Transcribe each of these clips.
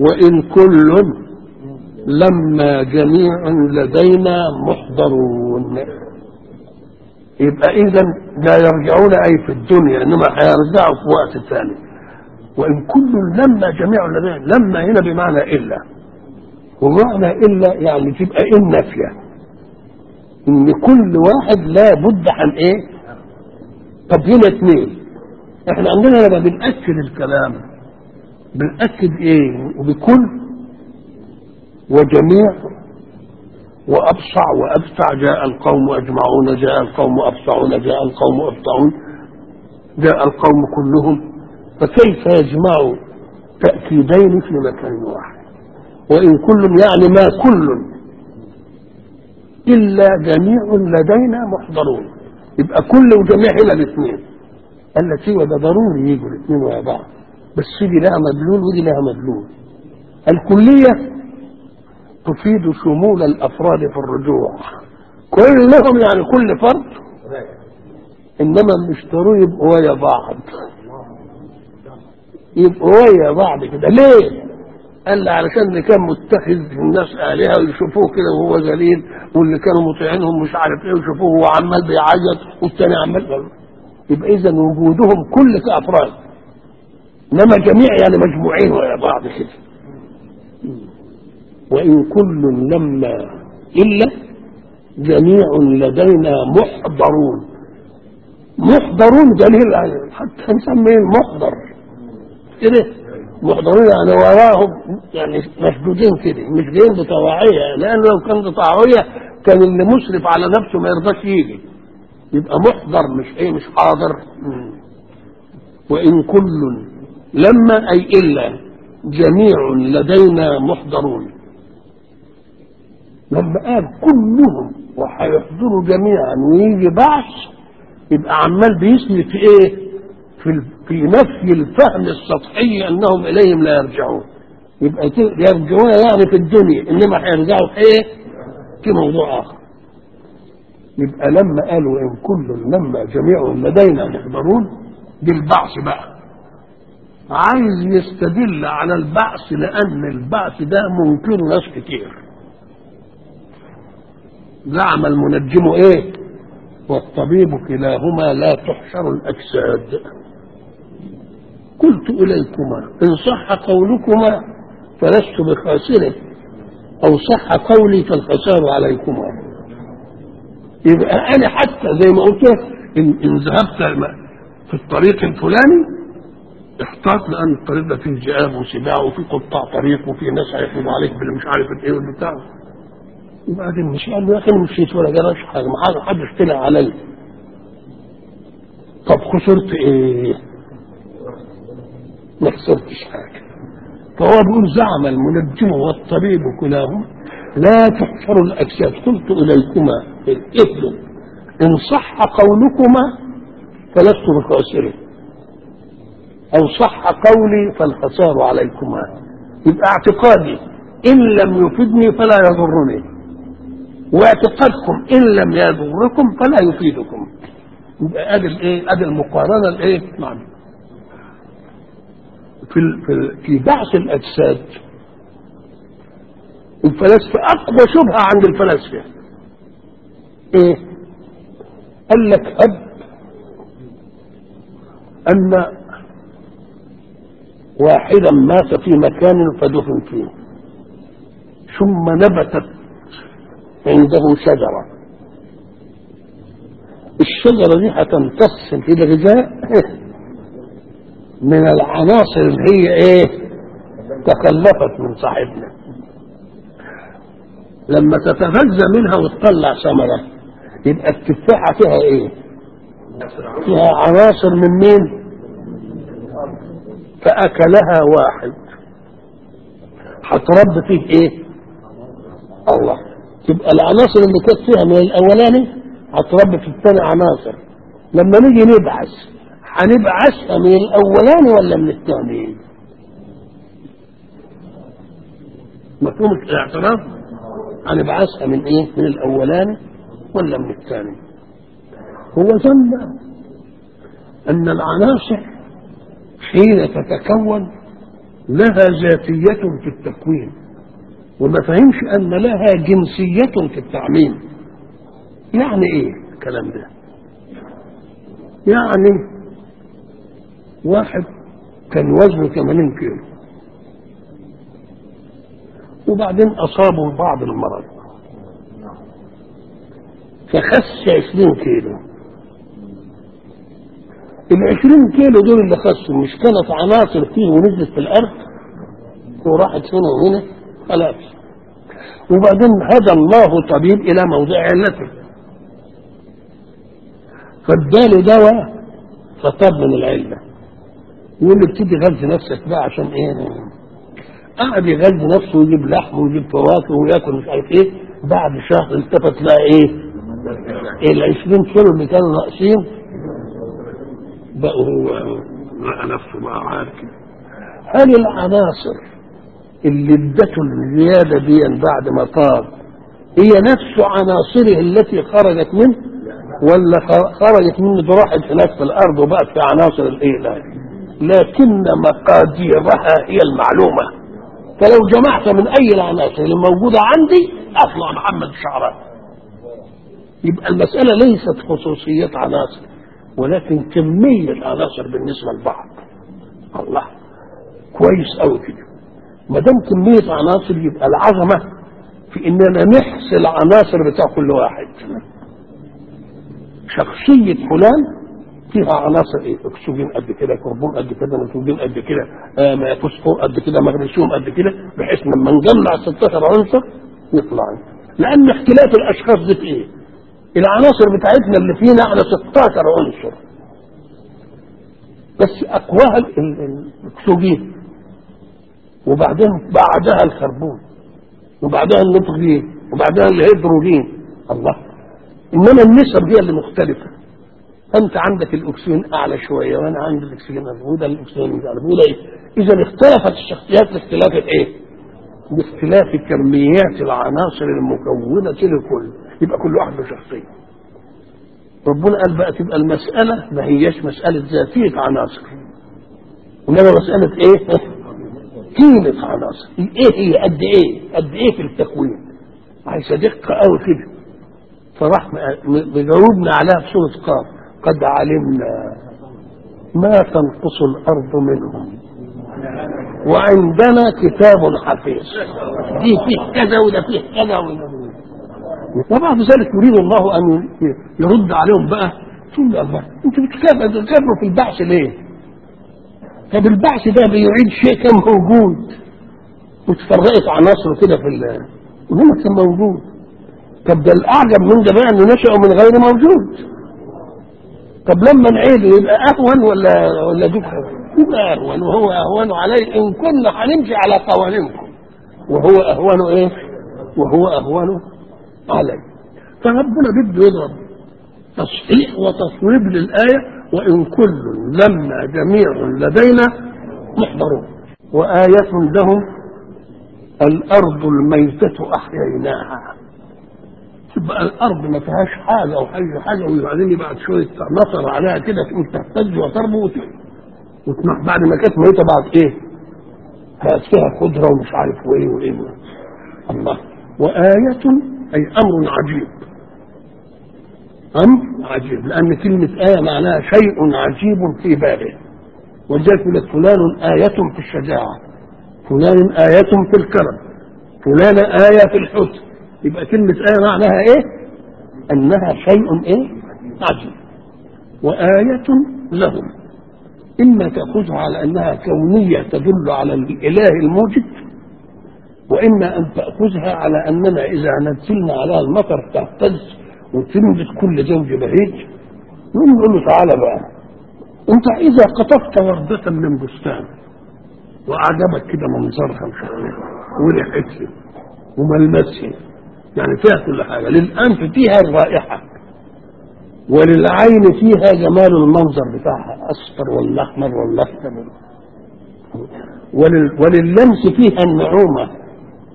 وإن كل لما جميع لدينا محضرون يبقى إذا لا يرجعون أي في الدنيا إنما هيرجعوا في وقت ثاني وإن كل لما جميع لدينا لما هنا بمعنى إلا ومعنى إلا يعني تبقى إن نافية إن كل واحد لا بد عن إيه طب هنا اثنين احنا عندنا لما بنأكد الكلام بنأكد ايه وبكل وجميع وأبصع وأبتع جاء القوم أجمعون جاء القوم أبصعون جاء القوم أبتعون جاء القوم كلهم فكيف يجمع تأكيدين في مكان واحد وإن كل يعني ما كل إلا جميع لدينا محضرون يبقى كل وجميع هنا الاثنين قال لك ايوه ده ضروري يجوا الاثنين ويا بعض بس دي لها مدلول ودي لها مدلول الكليه تفيد شمول الافراد في الرجوع كلهم يعني كل فرد انما مش ضروري يبقوا ويا بعض يبقوا ويا بعض كده ليه؟ قال لي علشان اللي كان متخذ الناس آلهة ويشوفوه كده وهو ذليل واللي كانوا مطيعينهم مش عارف ايه ويشوفوه وهو عمال بيعيط والتاني عمال يبقى إذا وجودهم كل كأفراد إنما جميع يعني مجموعين ويا بعض كده وإن كل لما إلا جميع لدينا محضرون محضرون دليل على حتى نسميه المحضر كده محضرون يعني وراهم يعني مشدودين كده مش جايين بطواعية لأن لو كان بطواعية كان اللي مسرف على نفسه ما يرضاش يجي يبقى محضر مش ايه مش حاضر وإن كل لما أي إلا جميع لدينا محضرون لما قال كلهم وهيحضروا جميعا ويجي بعث يبقى عمال بيثبت في ايه؟ في ال- في نفي الفهم السطحي انهم اليهم لا يرجعون يبقى ت- يرجعون يعني في الدنيا انما هيرجعوا في ايه؟ في موضوع اخر يبقى لما قالوا ان كل لما جميع لدينا محضرون دي البعث بقى عايز يستدل على البعث لان البعث ده منكر ناس كتير زعم المنجم ايه والطبيب كلاهما لا تحشر الاجساد قلت اليكما ان صح قولكما فلست بخاسره او صح قولي فالخسار عليكما يبقى انا حتى زي ما قلت لك ان, إن ذهبت في الطريق الفلاني احتاط لان الطريق ده فيه ذئاب وسباع وفيه قطاع طريق وفيه ناس هيقبضوا عليك باللي مش عارف ايه والبتاع وبعدين مش قال له يا اخي أنا مشيت ولا جراش حاجه ما حد- حدش طلع عليا طب خسرت ايه؟ ما خسرتش حاجه فهو بيقول زعم المنجم والطبيب كلاهما لا تحفر الاجساد قلت اليكما اثم ان صح قولكما فلست بخاسره او صح قولي فالخسار عليكما يبقى اعتقادي ان لم يفيدني فلا يضرني واعتقادكم ان لم يضركم فلا يفيدكم يبقى ادي الايه ادي المقارنه الايه نعم في ال- في ال- في بعث الاجساد الفلاسفه اقوى شبهه عند الفلاسفه ايه قال لك اب ان واحدا مات في مكان فدفن فيه ثم نبتت عنده شجرة الشجرة دي هتمتص في الغذاء من العناصر اللي هي ايه تخلفت من صاحبنا لما تتغذى منها وتطلع ثمرة يبقى التفاحة فيها ايه فيها عناصر من مين فأكلها واحد هتربي فيه ايه الله تبقى العناصر اللي كانت فيها من الاولاني هتربي في الثاني عناصر لما نيجي نبعث هنبعثها من الاولاني ولا من الثاني مفهوم الاعتراف هنبعثها من ايه من الاولاني ولا من الثاني هو ظن ان العناصر حين تتكون لها ذاتية في التكوين وما فهمش أن لها جنسية في التعميم يعني إيه الكلام ده يعني واحد كان وزنه 80 كيلو وبعدين أصابه بعض المرض فخس 20 كيلو ال 20 كيلو دول اللي خسوا مش كانت عناصر فيه ونزلت في الارض وراحت هنا وهنا خلاص وبعدين هدى الله طبيب الى موضع علته فاداله دواء فطاب من العله يقول له ابتدي غذي نفسك بقى عشان ايه قعد يغذي نفسه ويجيب لحم ويجيب فواكه وياكل مش عارف ايه بعد شهر التفت لقى ايه ال 20 كيلو اللي كانوا ناقصين بقوا هو لقى نفسه بقى عارف كده هل العناصر اللي ادته الزياده دي بعد ما طاب هي نفس عناصره التي خرجت منه ولا خرجت منه دي راحت هناك في الارض وبقت في عناصر الايه لا لكن مقاديرها هي المعلومه فلو جمعت من اي العناصر اللي موجوده عندي اطلع محمد الشعراني يبقى المساله ليست خصوصيه عناصر ولكن كميه عناصر بالنسبه لبعض الله كويس قوي كده ما دام كميه عناصر يبقى العظمه في اننا نحصي العناصر بتاع كل واحد شخصيه فلان فيها عناصر ايه اكسجين قد كده كربون قد كده نيتروجين قد كده آه فوسفور قد كده مغنيسيوم قد كده بحيث لما نجمع 16 عنصر يطلع لان اختلاف الاشخاص دي في ايه العناصر بتاعتنا اللي فينا على 16 عنصر بس اقواها الاكسجين وبعدين بعدها الكربون وبعدها النيتروجين وبعدها الهيدروجين الله انما النسب هي اللي مختلفه انت عندك الاكسجين اعلى شويه وانا عندي الاكسجين وده الاكسجين مش عارف وده ايه اذا اختلفت الشخصيات لاختلاف الايه؟ باختلاف كميات العناصر المكونه لكل يبقى كل واحد له شخصيه ربنا قال بقى تبقى المساله ما هياش مساله ذاتيه عناصر انما مساله ايه؟ قيمه عناصر ايه هي قد ايه؟ قد ايه في التكوين عايزه دقه قوي كده فراح مجاوبنا عليها في سوره قاف قد علمنا ما تنقص الارض منهم وعندنا كتاب حفيظ دي فيه كذا وده فيه كذا وده وبعد ذلك يريد الله ان يرد عليهم بقى تقول الله انتوا بتكافروا في البعث ليه؟ طب البعث ده بيعيد شيء كان موجود وتفرقت عناصره كده في ال وهنا كان موجود طب ده الاعجب من ده بقى انه نشأوا من غير موجود طب لما نعيده يبقى اهون ولا ولا دكه؟ يبقى اهون وهو اهون عليه ان كنا هنمشي على قوانينكم وهو اهون ايه؟ وهو اهون عليه فربنا بده يضرب تصحيح وتصويب للايه وان كل لما جميع لدينا محضرون وآية لهم الأرض الميتة أحييناها تبقى الارض ما فيهاش حاجه او اي حاجه وبعدين يبقى شويه نصر عليها كده تقوم تهتز وتربو وتنح بعد ما كانت ميته بعد ايه؟ بقت فيها خضره ومش عارف وايه وايه الله وآية أي أمر عجيب أمر عجيب لأن كلمة آية معناها شيء عجيب في باله ولذلك يقول لك فلان آية في الشجاعة فلان آية في الكرم فلان آية في الحسن يبقى كلمة آية معناها إيه؟ أنها شيء إيه؟ عجيب وآية لهم إما تأخذها على أنها كونية تدل على الإله الموجد وإما أن تأخذها على أننا إذا نزلنا عليها المطر تهتز وتنبت كل زوج بهيج نقول له تعالى بقى أنت إذا قطفت وردة من بستان وأعجبك كده منظرها مش عارف وريحتها وملمسها يعني فيها كل حاجة للأنف فيها الرائحة وللعين فيها جمال المنظر بتاعها أصفر ولا أحمر ولا أخضر ولل... ولللمس فيها النعومة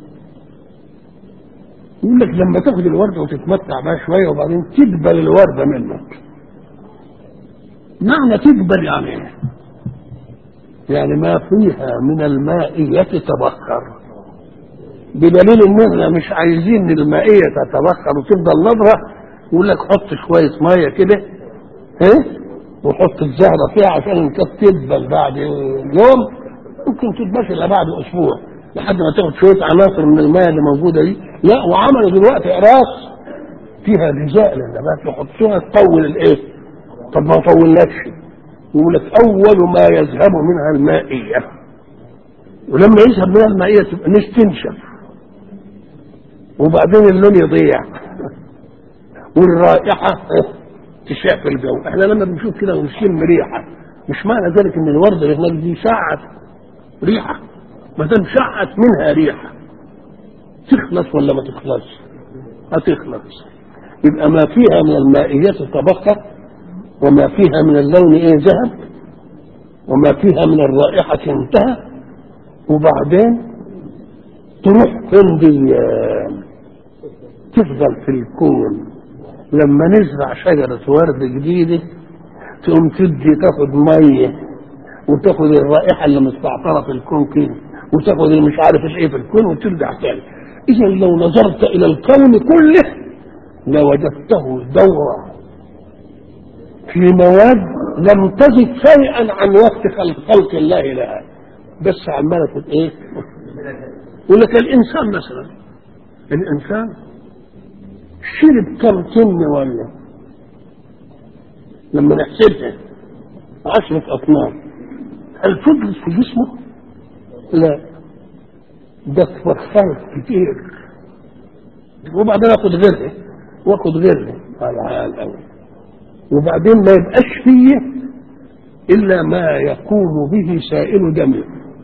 يقول لك لما تاخد الوردة وتتمتع بها شوية وبعدين تقبل الوردة منك معنى تقبل يعني ايه؟ يعني ما فيها من المائية تبخر بدليل اننا مش عايزين المائية تتبخر وتفضل نضرة يقول لك حط شوية مية كده ها وحط الزهرة فيها عشان ان كانت تدبل بعد يوم ممكن تدبلش الا بعد اسبوع لحد ما تاخد شوية عناصر من المية اللي موجودة دي لا وعملوا دلوقتي اقراص فيها غذاء للنبات يحطوها تطول الايه؟ طب ما طولتش يقول لك اول ما يذهب منها المائيه ولما يذهب منها المائيه تبقى مش تنشف وبعدين اللون يضيع والرائحه تشع في الجو احنا لما بنشوف كده ونشم ريحه مش معنى ذلك ان الورده اللي هناك دي شعت ريحه ما دام شعت منها ريحه تخلص ولا ما تخلصش؟ هتخلص يبقى ما فيها من المائيات تبخر وما فيها من اللون ايه ذهب وما فيها من الرائحة انتهى وبعدين تروح فين دي تفضل في الكون لما نزرع شجرة ورد جديدة تقوم تدي تاخد مية وتاخد الرائحة اللي مستعطرة في الكون كده وتاخد اللي مش عارف ايه في الكون وترجع تاني إذا لو نظرت إلى الكون كله لوجدته دورا في مواد لم تزد شيئا عن وقت خلق, خلق الله لها بس عماله ايه؟ يقول لك الانسان مثلا الانسان شرب كم سن ولا لما نحسبها عشرة أطنان هل فضل في جسمه؟ لا ده اتفخرت كتير وبعدين اخد غيرها واخد غيرها على الاول وبعدين ما يبقاش فيه الا ما يقوم به سائل دمه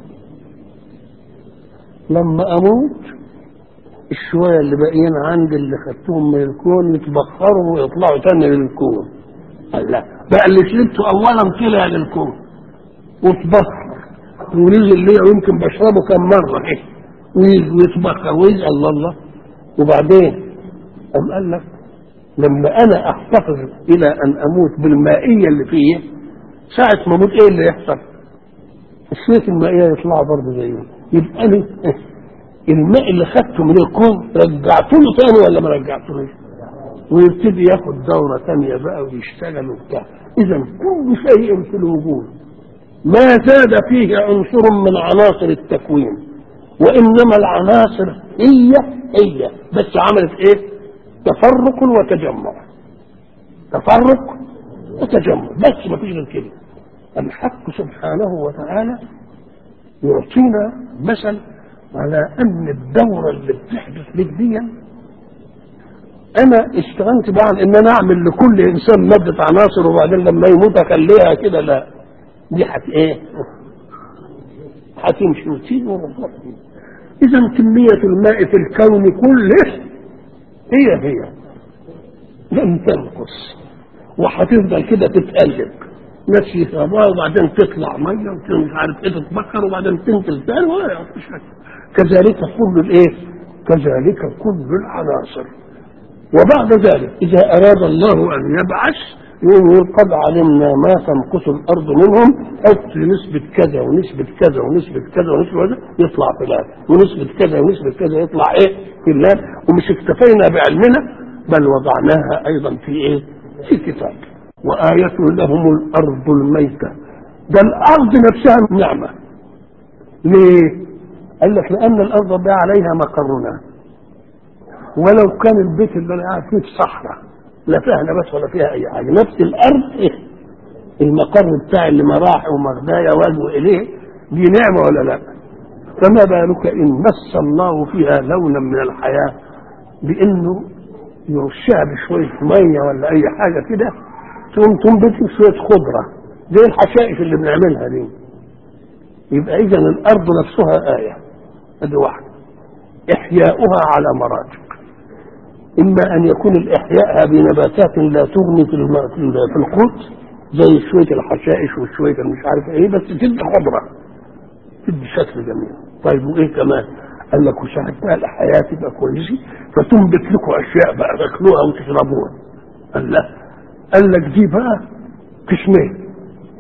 لما اموت الشويه اللي باقيين عندي اللي خدتهم من الكون يتبخروا ويطلعوا تاني للكون قال لا بقى اللي شربته اولا طلع للكون وتبخر ونزل ليه يمكن بشربه كم مره ايه ويتبخر ويزعل الله الله وبعدين قام قال لك لما انا احتفظ الى ان اموت بالمائيه اللي فيه ساعه ما اموت ايه اللي يحصل؟ شويه المائيه يطلعوا برضه زيه يبقى انا الماء اللي خدته من الكون رجعته له تاني ولا ما رجعتهوش؟ ويبتدي ياخد دوره ثانيه بقى ويشتغل وبتاع اذا كل شيء في الوجود ما زاد فيه عنصر من عناصر التكوين وانما العناصر هي هي بس عملت ايه؟ تفرق وتجمع تفرق وتجمع بس ما فيش غير كده الحق سبحانه وتعالى يعطينا مثل على ان الدوره اللي بتحدث لك دي انا استغنت بقى عن ان انا اعمل لكل انسان ماده عناصر وبعدين لما يموت اخليها كده لا دي حت ايه؟ هتمشي وتيجي اذا كميه الماء في الكون كله هي هي لم تنقص وهتفضل كده تتقلب ناس يشربوها وبعدين تطلع ميه ومش عارف ايه تتبخر وبعدين تنزل تاني ولا مفيش حاجه كذلك كل الايه؟ كذلك كل العناصر وبعد ذلك اذا اراد الله ان يبعث يقول قد علمنا ما تنقص الارض منهم حط نسبة كذا ونسبة كذا ونسبة كذا ونسبة كذا يطلع فلان ونسبة كذا ونسبة كذا يطلع ايه فلان ومش اكتفينا بعلمنا بل وضعناها ايضا في ايه في كتاب وآية لهم الأرض الميتة ده الأرض نفسها نعمة ليه؟ قال لك لأن الأرض ده عليها مقرنا ولو كان البيت اللي أنا قاعد فيه في صحراء لا فيها نبات ولا فيها أي حاجة نفس الأرض إيه؟ المقر بتاع اللي مراح ومغدايا وجهوا إليه دي نعمة ولا لا؟ فما بالك إن مس الله فيها لونا من الحياة بإنه يرشها بشوية مية ولا أي حاجة كده تقوم تنبت شوية خضرة زي الحشائش اللي بنعملها دي يبقى إذا الأرض نفسها آية هذه واحدة إحياؤها على مراتب إما أن يكون الإحياء بنباتات لا تغني في الم... في القوت زي شوية الحشائش وشوية مش عارف إيه بس تدي خضرة تدي شكل جميل طيب وإيه كمان؟ قال لك وساعة بقى الحياة تبقى كويسة فتنبت لكم أشياء بقى تاكلوها وتشربوها قال لا قال لك دي بقى قسمين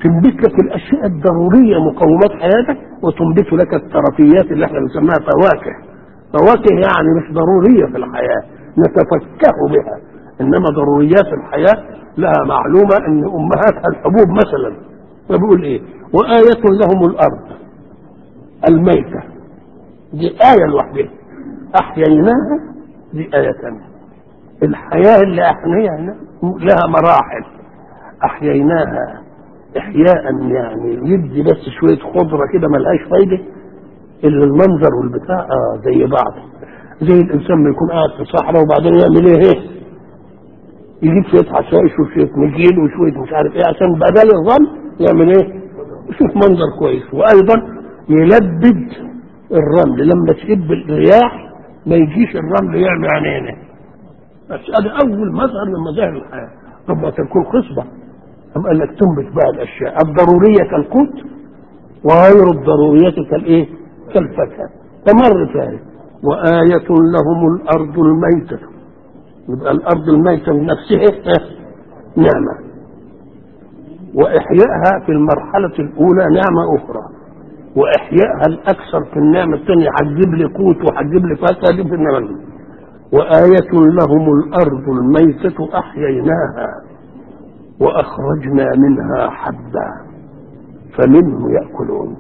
تنبت لك الاشياء الضروريه مقومات حياتك وتنبت لك الترفيات اللي احنا بنسميها فواكه فواكه يعني مش ضروريه في الحياه نتفكه بها انما ضروريات الحياه لها معلومه ان امهاتها الحبوب مثلا فبيقول ايه وآية لهم الأرض الميتة دي آية لوحدها أحييناها دي آية ثانية الحياة اللي أحييناها لها مراحل أحييناها إحياء يعني يدي بس شوية خضرة كده ملهاش فايدة إلا المنظر والبتاع آه زي بعض زي الإنسان ما يكون قاعد في صحراء وبعدين يعمل إيه هيك يجيب شوية حشائش وشوية نجيل وشوية مش عارف إيه عشان بدل الظل يعمل إيه؟ يشوف منظر كويس وأيضا يلبد الرمل لما تشب الرياح ما يجيش الرمل يعمل عينينه بس هذا أول مظهر من مظاهر الحياة ربما تكون خصبة أم قال لك تنبت بقى الأشياء الضرورية كالقوت وغير الضرورية كالإيه؟ كالفاكهة فمر ثالث وآية لهم الأرض الميتة يبقى الأرض الميتة من نفسها نعمة وإحيائها في المرحلة الأولى نعمة أخرى وإحيائها الأكثر في النعمة الثانية هتجيب لي قوت وهتجيب لي فاكهة دي في النعمة الأولى. وآية لهم الأرض الميتة أحييناها وأخرجنا منها حبا فمنه يأكلون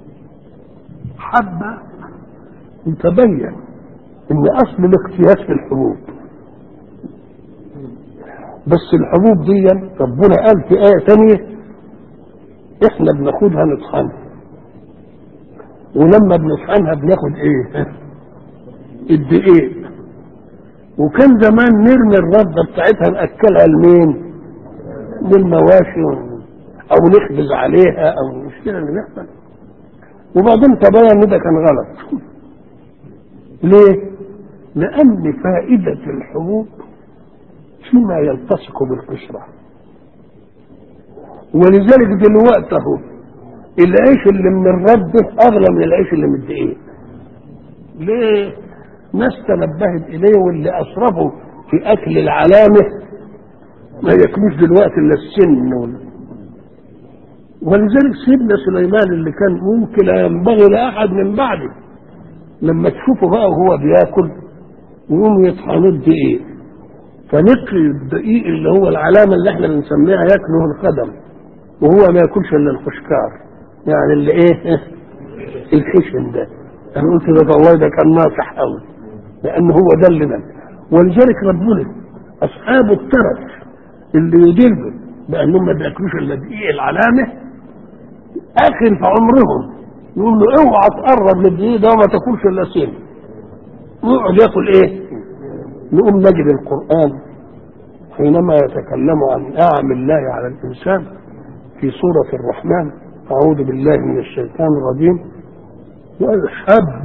حبة يتبين ان اصل الاقتياس في الحبوب بس الحبوب دي ربنا قال في آية ثانية احنا بناخدها نطحنها ولما بنطحنها بناخد ايه الدقيق وكان زمان نرمي الردة بتاعتها نأكلها لمين للمواشي او نخبز عليها او مش كده اللي بيحصل وبعدين تبين ان ده كان غلط ليه لان فائدة الحبوب فيما يلتصق بالقشرة ولذلك دلوقتي اهو العيش اللي من الرد اغلى من العيش اللي من الدقيق ليه ناس تنبهت اليه واللي اسرفوا في اكل العلامه ما ياكلوش دلوقتي الا السن وال... ولذلك سيدنا سليمان اللي كان ممكن لا ينبغي لاحد من بعده لما تشوفه بقى وهو بياكل يقوم يطحنوا الدقيق فنقي الدقيق اللي هو العلامه اللي احنا بنسميها ياكله القدم وهو ما ياكلش الا الخشكار يعني اللي ايه الخشن ده انا قلت ده والله ده كان ناصح قوي لان هو ده اللي ده ولذلك ربنا اصحاب الترف اللي يدلوا بانهم ما بياكلوش الا دقيق العلامه اخر في عمرهم يقول له اوعى تقرب للدقيق ده وما تاكلش الا سن يقعد ياكل ايه نقوم نجد القران حينما يتكلم عن نعم الله على الانسان في سوره الرحمن اعوذ بالله من الشيطان الرجيم والحب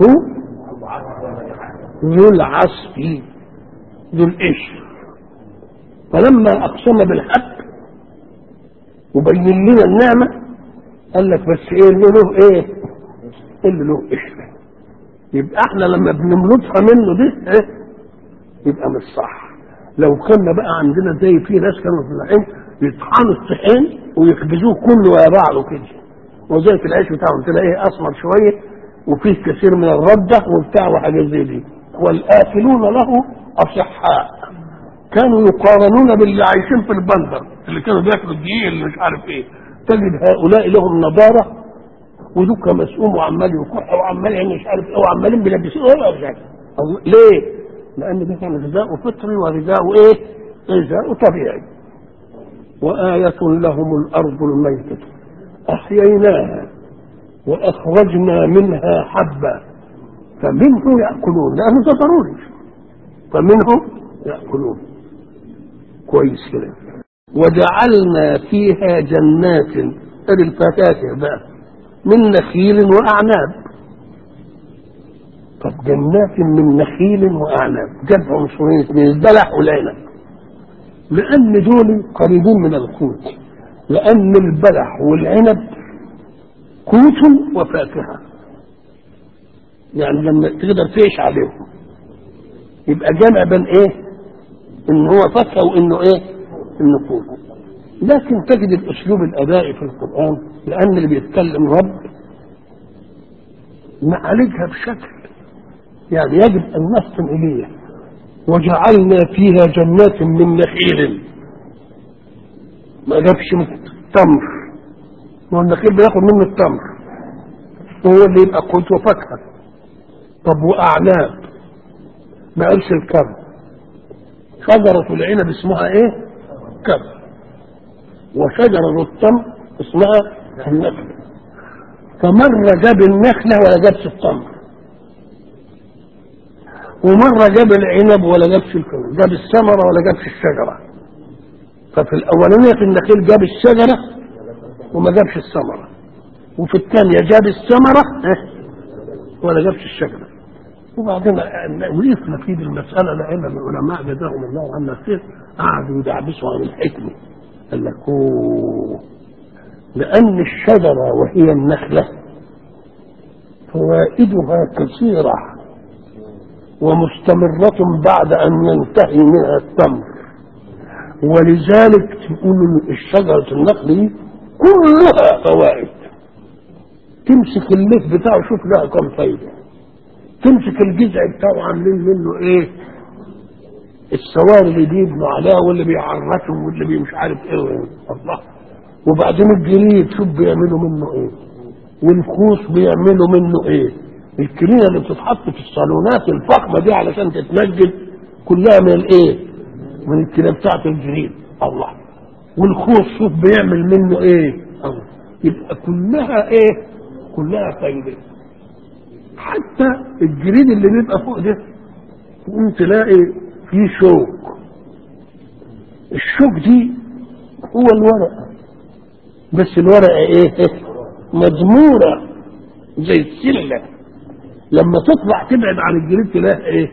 ذو العصف ذو القشر فلما اقسم بالحب وبين لنا النعمه قال لك بس ايه اللي له ايه اللي له قشر يبقى احنا لما بنملطها منه دي ايه يبقى مش صح لو كنا بقى عندنا زي في ناس كانوا في العين يطحنوا الطحين ويخبزوه كله ويا بعضه كده وزي في العيش بتاعهم تلاقيه اسمر شويه وفيه كثير من الرده وبتاع وحاجات زي دي والاكلون له اصحاء كانوا يقارنون باللي عايشين في البندر اللي كانوا بياكلوا الدقيق اللي مش عارف ايه تجد هؤلاء لهم نضاره ودك مسؤوم وعمال يكح وعمال يعني مش عارف ايه وعمالين بيلبسوه ليه؟ لان ده كان غذاء فطري وغذاء ايه؟ غذاء طبيعي وآية لهم الأرض الميتة أحييناها وأخرجنا منها حبا فمنه يأكلون لأنه ده ضروري فمنه يأكلون كويس كده وجعلنا فيها جنات ادي الفاكهه بقى من نخيل واعناب طب جنات من نخيل واعناب جاب عنصرين اثنين البلح والعنب لان دول قريبين من القوت لان البلح والعنب قوت وفاكهه يعني لما تقدر تعيش عليهم يبقى جمع بين ايه ان هو فاكهه وانه ايه انه قوت لكن تجد الاسلوب الادائي في القران لان اللي بيتكلم رب معالجها بشكل يعني يجب ان نفطن اليه وجعلنا فيها جنات من نخيل ما جابش من التمر هو النخيل بياخد منه التمر وهو اللي يبقى قوت وفاكهه طب واعناب ما قالش الكرم شجرة العنب اسمها ايه؟ كرم وشجرة التمر اسمها النخل فمرة جاب النخلة ولا جابش التمر ومرة جاب العنب ولا جابش الكرم جاب الثمرة ولا جابش الشجرة ففي الأولانية في النخيل جاب الشجرة وما جابش الثمرة وفي الثانية جاب الثمرة ولا جابش الشجرة وبعدين وقفنا في المسألة لأن العلماء جزاهم الله عنا خير قعدوا يدعبسوا عن الحكمة قال لك أوه لأن الشجرة وهي النخلة فوائدها كثيرة ومستمرة بعد أن ينتهي منها التمر ولذلك تقول الشجرة النخل دي كلها فوائد تمسك الليف بتاعه شوف لها كم فايدة تمسك الجذع بتاعه عاملين منه ايه السواري اللي بيبنوا عليها واللي بيعرفهم واللي بي مش عارف ايه الله وبعدين الجليد شوف بيعملوا منه ايه والخوص بيعملوا منه ايه الكريمه اللي بتتحط في الصالونات الفخمه دي علشان تتنجد كلها من الايه من الكلام بتاعت الجليد الله والخوص شوف بيعمل منه ايه الله يبقى كلها ايه كلها فايده حتى الجليد اللي بيبقى فوق ده تقوم تلاقي فيه شوك الشوك دي هو الورقه بس الورقه ايه مدموره زي السله لما تطلع تبعد عن الجليد تلاقي ايه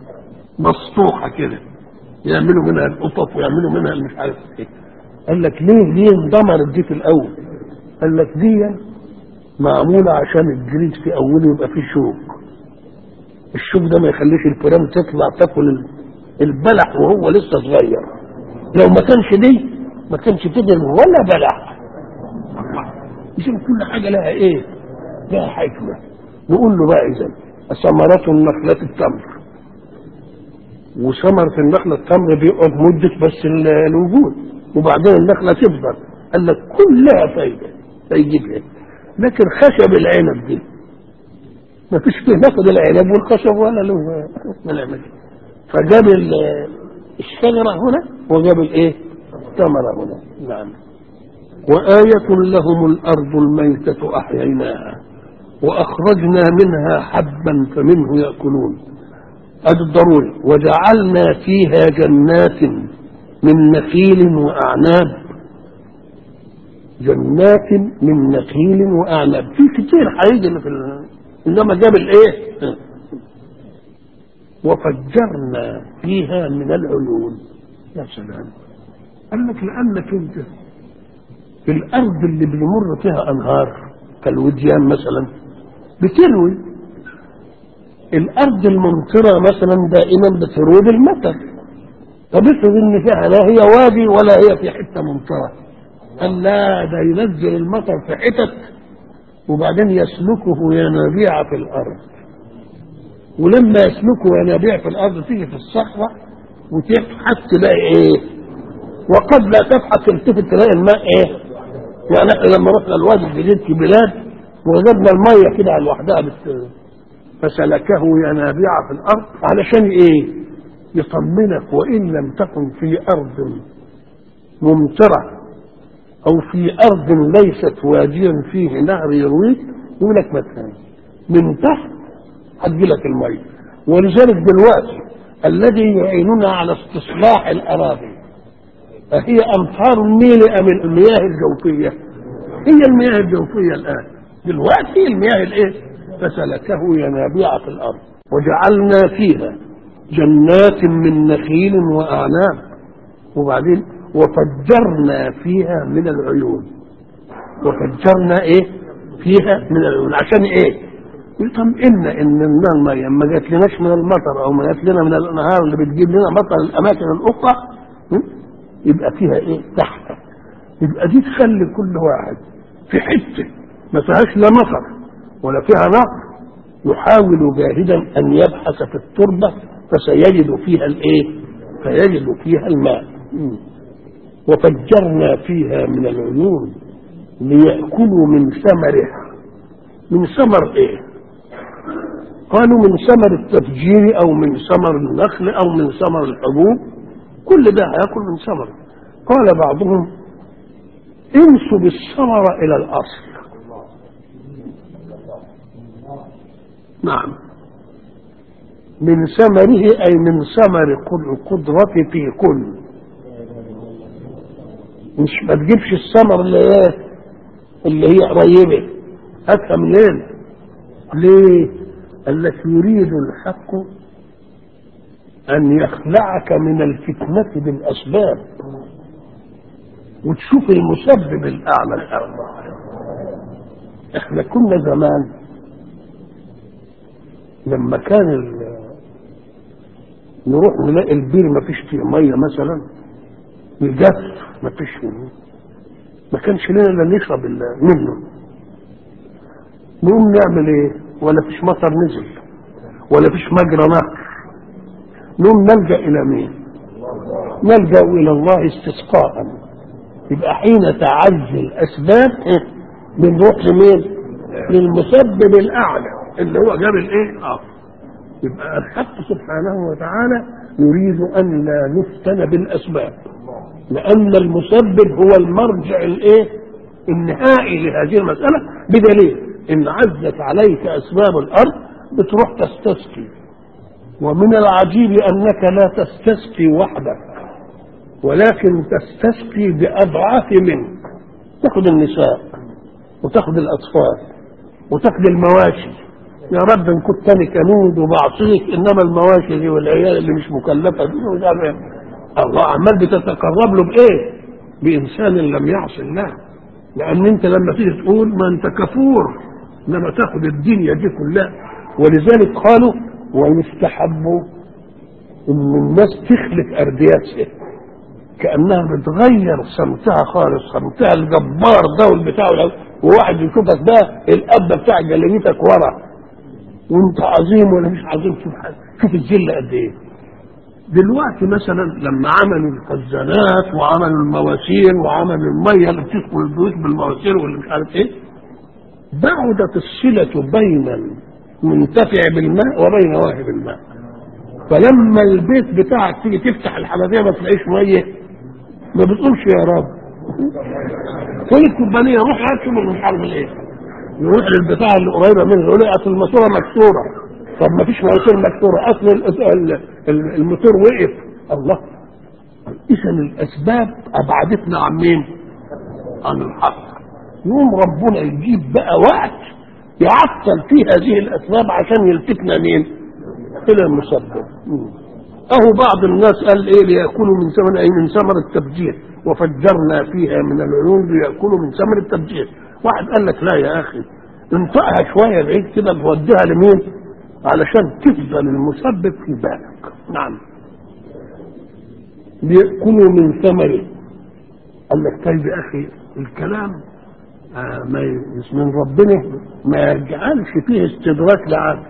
مسطوحه كده يعملوا منها القطط ويعملوا منها مش عارف ايه قال لك ليه ليه اندمرت دي في الاول قال لك دي معمولة عشان الجليد في أوله يبقى فيه شوك الشوك ده ما يخليش الفيران تطلع تاكل البلح وهو لسه صغير لو ما كانش دي ما كانش تقدر ولا بلح يشوف كل حاجة لها ايه لها حكمة نقول له بقى إذا ثمرة النخلة التمر وثمرة النخلة التمر بيقعد مدة بس الوجود وبعدين النخلة تفضل قال لك كلها فايدة فيجيب ايه لكن خشب العنب دي ما فيش فيه ناخد العنب والخشب ولا له ما نعمل فجاب الشجرة هنا وجاب الايه الثمرة هنا نعم وآية لهم الأرض الميتة أحييناها وأخرجنا منها حبا فمنه يأكلون هذا الضروري وجعلنا فيها جنات من نخيل وأعناب جنات من نخيل واعناب في كتير هيجي في ال... انما جاب الايه وفجرنا فيها من العيون يا سلام قال لك لانك انت في الارض اللي بيمر فيها انهار كالوديان مثلا بتروي الارض الممطره مثلا دائما بترود المطر طب افرض ان فيها لا هي وادي ولا هي في حته ممطره قال لا ده ينزل المطر في حتت وبعدين يسلكه ينابيع في الارض ولما يسلكه ينابيع في الارض تيجي في الصحراء وتبحث تلاقي ايه وقد لا تبحث تلتفت تلاقي الماء ايه يعني احنا لما رحنا الوادي الجديد في بلاد وجدنا الميه كده لوحدها بت... فسلكه ينابيع في الارض علشان ايه يطمنك وان لم تكن في ارض ممطره او في ارض ليست واديا فيه نهر يرويك يقول لك مكان من تحت هتجي لك الميه ولذلك دلوقتي الذي يعيننا على استصلاح الاراضي هي امطار النيل ام المياه الجوفيه هي المياه الجوفيه الان دلوقتي المياه الايه فسلكه ينابيع في الارض وجعلنا فيها جنات من نخيل واعناب وبعدين وفجرنا فيها من العيون وفجرنا ايه فيها من العيون عشان ايه يطمئن ان الميه ما جات لناش من المطر او ما جات لنا من الانهار اللي بتجيب لنا مطر الاماكن الاخرى يبقى فيها ايه تحت يبقى دي تخلي كل واحد في حته ما فيهاش لا مطر ولا فيها نهر يحاول جاهدا ان يبحث في التربه فسيجد فيها الايه؟ فيجد فيها الماء وفجرنا فيها من العيون ليأكلوا من ثمرها من ثمر ايه؟ قالوا من ثمر التفجير او من ثمر النخل او من ثمر الحبوب كل ده هياكل من ثمر قال بعضهم انسب الثمر الى الاصل نعم من ثمره اي من ثمر القدرة في كل مش ما تجيبش الثمر اللي هي اللي هي قريبة هاتها منين ليه قال لك يريد الحق ان يخلعك من الفتنة بالاسباب وتشوف المسبب الاعلى الاربع احنا كنا زمان لما كان ال... نروح نلاقي البير ما فيش فيه ميه مثلا يجف ما فيش ما كانش لنا الا نشرب منه نقوم نعمل ايه ولا فيش مطر نزل ولا فيش مجرى نهر نقوم نلجا الى مين نلجا الى الله استسقاء يبقى حين تعز الاسباب بنروح لمين للمسبب الاعلى اللي هو جاب الايه اه يبقى الحق سبحانه وتعالى يريد ان لا نفتن بالاسباب لان المسبب هو المرجع الايه النهائي لهذه المساله بدليل ان عزت عليك اسباب الارض بتروح تستسقي ومن العجيب انك لا تستسقي وحدك ولكن تستسقي باضعاف منك تاخذ النساء وتاخذ الاطفال وتاخذ المواشي يا رب ان كنت انا كنود وبعصيك انما المواشي دي والعيال اللي مش مكلفه دي مش عارف ايه الله عمال بتتقرب له بايه؟ بانسان لم يعصي الله لان انت لما تيجي تقول ما انت كفور انما تاخد الدنيا دي كلها ولذلك قالوا ويستحبوا ان الناس تخلق اردياتها كانها بتغير سمتها خالص سمتها الجبار ده والبتاع وواحد يشوفك بقى الاب بتاع جلاليتك ورا وانت عظيم ولا مش عظيم شوف شوف الذله قد ايه دلوقتي مثلا لما عملوا الخزانات وعملوا المواسير وعملوا الميه اللي بتدخل البيوت بالمواسير واللي مش عارف ايه بعدت الصله بين المنتفع بالماء وبين واهب الماء فلما البيت بتاعك تيجي تفتح الحنفيه ما تلاقيش ميه ما بتقولش يا رب كل الكوبانيه روح هات شوف مش عارف ايه يروح للبتاع اللي قريبه منه يقول لي اصل الماسوره مكسوره طب ما فيش مواسير مكسوره اصل الموتور وقف الله اذا الاسباب ابعدتنا عن مين؟ عن الحق يوم ربنا يجيب بقى وقت يعطل فيه هذه الاسباب عشان يلفتنا مين؟ الى المسبب اهو بعض الناس قال ايه ليأكلوا من ثمر اي من ثمر التبجير وفجرنا فيها من العيون ليأكلوا من ثمر التبجير واحد قال لك لا يا اخي انطقها شويه بعيد كده توديها لمين؟ علشان تفضل المسبب في بالك نعم ليأكلوا من ثمره قال لك طيب يا اخي الكلام آه ما من ربنا ما يجعلش فيه استدراك لعبد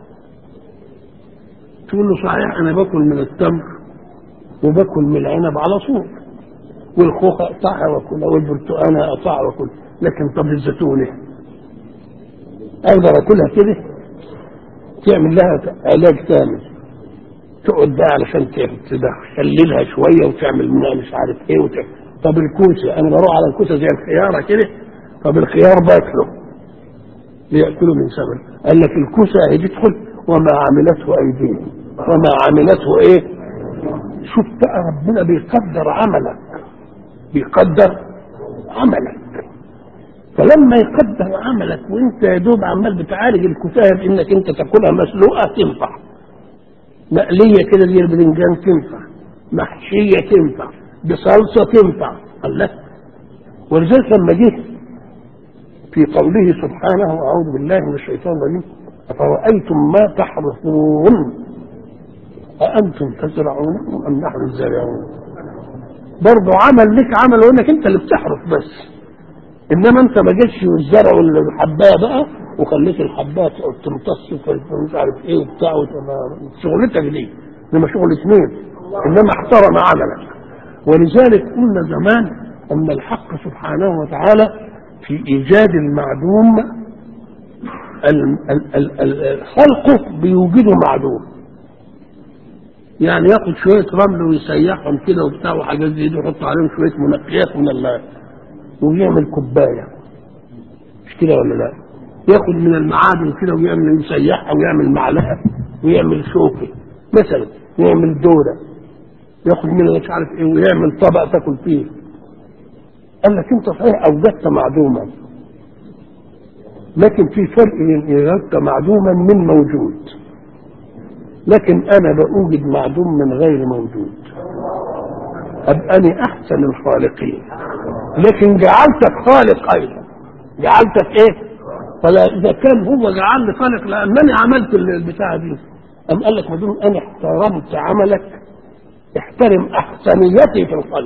تقول له صحيح انا باكل من التمر وباكل من العنب على طول والخوخ اقطعها واكلها والبرتقانه اقطعها واكلها لكن طب الزيتونه اقدر اكلها كده تعمل لها علاج تاني تقعد بقى علشان تخللها شويه وتعمل منها مش عارف ايه وتعمل. طب الكوسه انا بروح على الكوسه زي الخياره كده طب الخيار باكله ليأكلوا من ثمر قال لك الكوسه هي تدخل وما عملته ايديهم وما عملته ايه شوف بقى ربنا بيقدر عملك بيقدر عملك فلما يقدر عملك وانت يا دوب عمال بتعالج الكتاب انك انت تاكلها مسلوقه تنفع مقليه كده زي البذنجان تنفع محشيه تنفع بصلصه تنفع الله ولذلك لما جه في قوله سبحانه اعوذ بالله من الشيطان الرجيم افرايتم ما تحرثون أأنتم تزرعونه أم نحن الزارعون برضه عمل لك عمل وانك انت اللي بتحرث بس انما انت ما جيتش والزرع والحبايه بقى وخليت الحبايه تقعد تمتص ومش عارف ايه وبتاع شغلتك دي انما شغل اثنين انما احترم عملك ولذلك قلنا زمان ان الحق سبحانه وتعالى في ايجاد المعدوم خلقه بيوجده معدوم يعني ياخد شويه رمل ويسيحهم كده وبتاع وحاجات زي دي يحط عليهم شويه منقيات من الماء ويعمل كوبايه مش كده ولا لا؟ ياخد من المعادن كده ويعمل يسيحها ويعمل معلقه ويعمل شوكه مثلا ويعمل دوره ياخد منها مش عارف ايه ويعمل طبق تاكل فيه قال لك انت صحيح اوجدت معدوما لكن في فرق بين ايجادك معدوما من موجود لكن انا باوجد معدوم من غير موجود ابقاني احسن الخالقين لكن جعلتك خالق ايضا جعلتك ايه فلا اذا كان هو جعلني خالق لانني عملت البتاعه دي ام قال لك ما دام انا احترمت عملك احترم احسنيتي في الخلق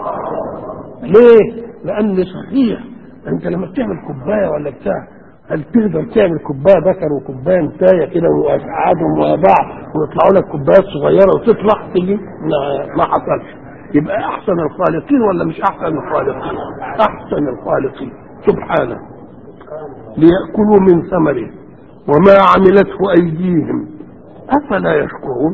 ليه لان صحيح انت لما بتعمل كوبايه ولا بتاع هل تقدر تعمل كوبايه ذكر وكوبايه انتايه كده واسعادهم وبعض ويطلعوا لك كوبايات صغيره وتطلع تيجي ما, ما حصلش يبقى احسن الخالقين ولا مش احسن الخالقين احسن الخالقين سبحانه ليأكلوا من ثمره وما عملته أيديهم أفلا يشكرون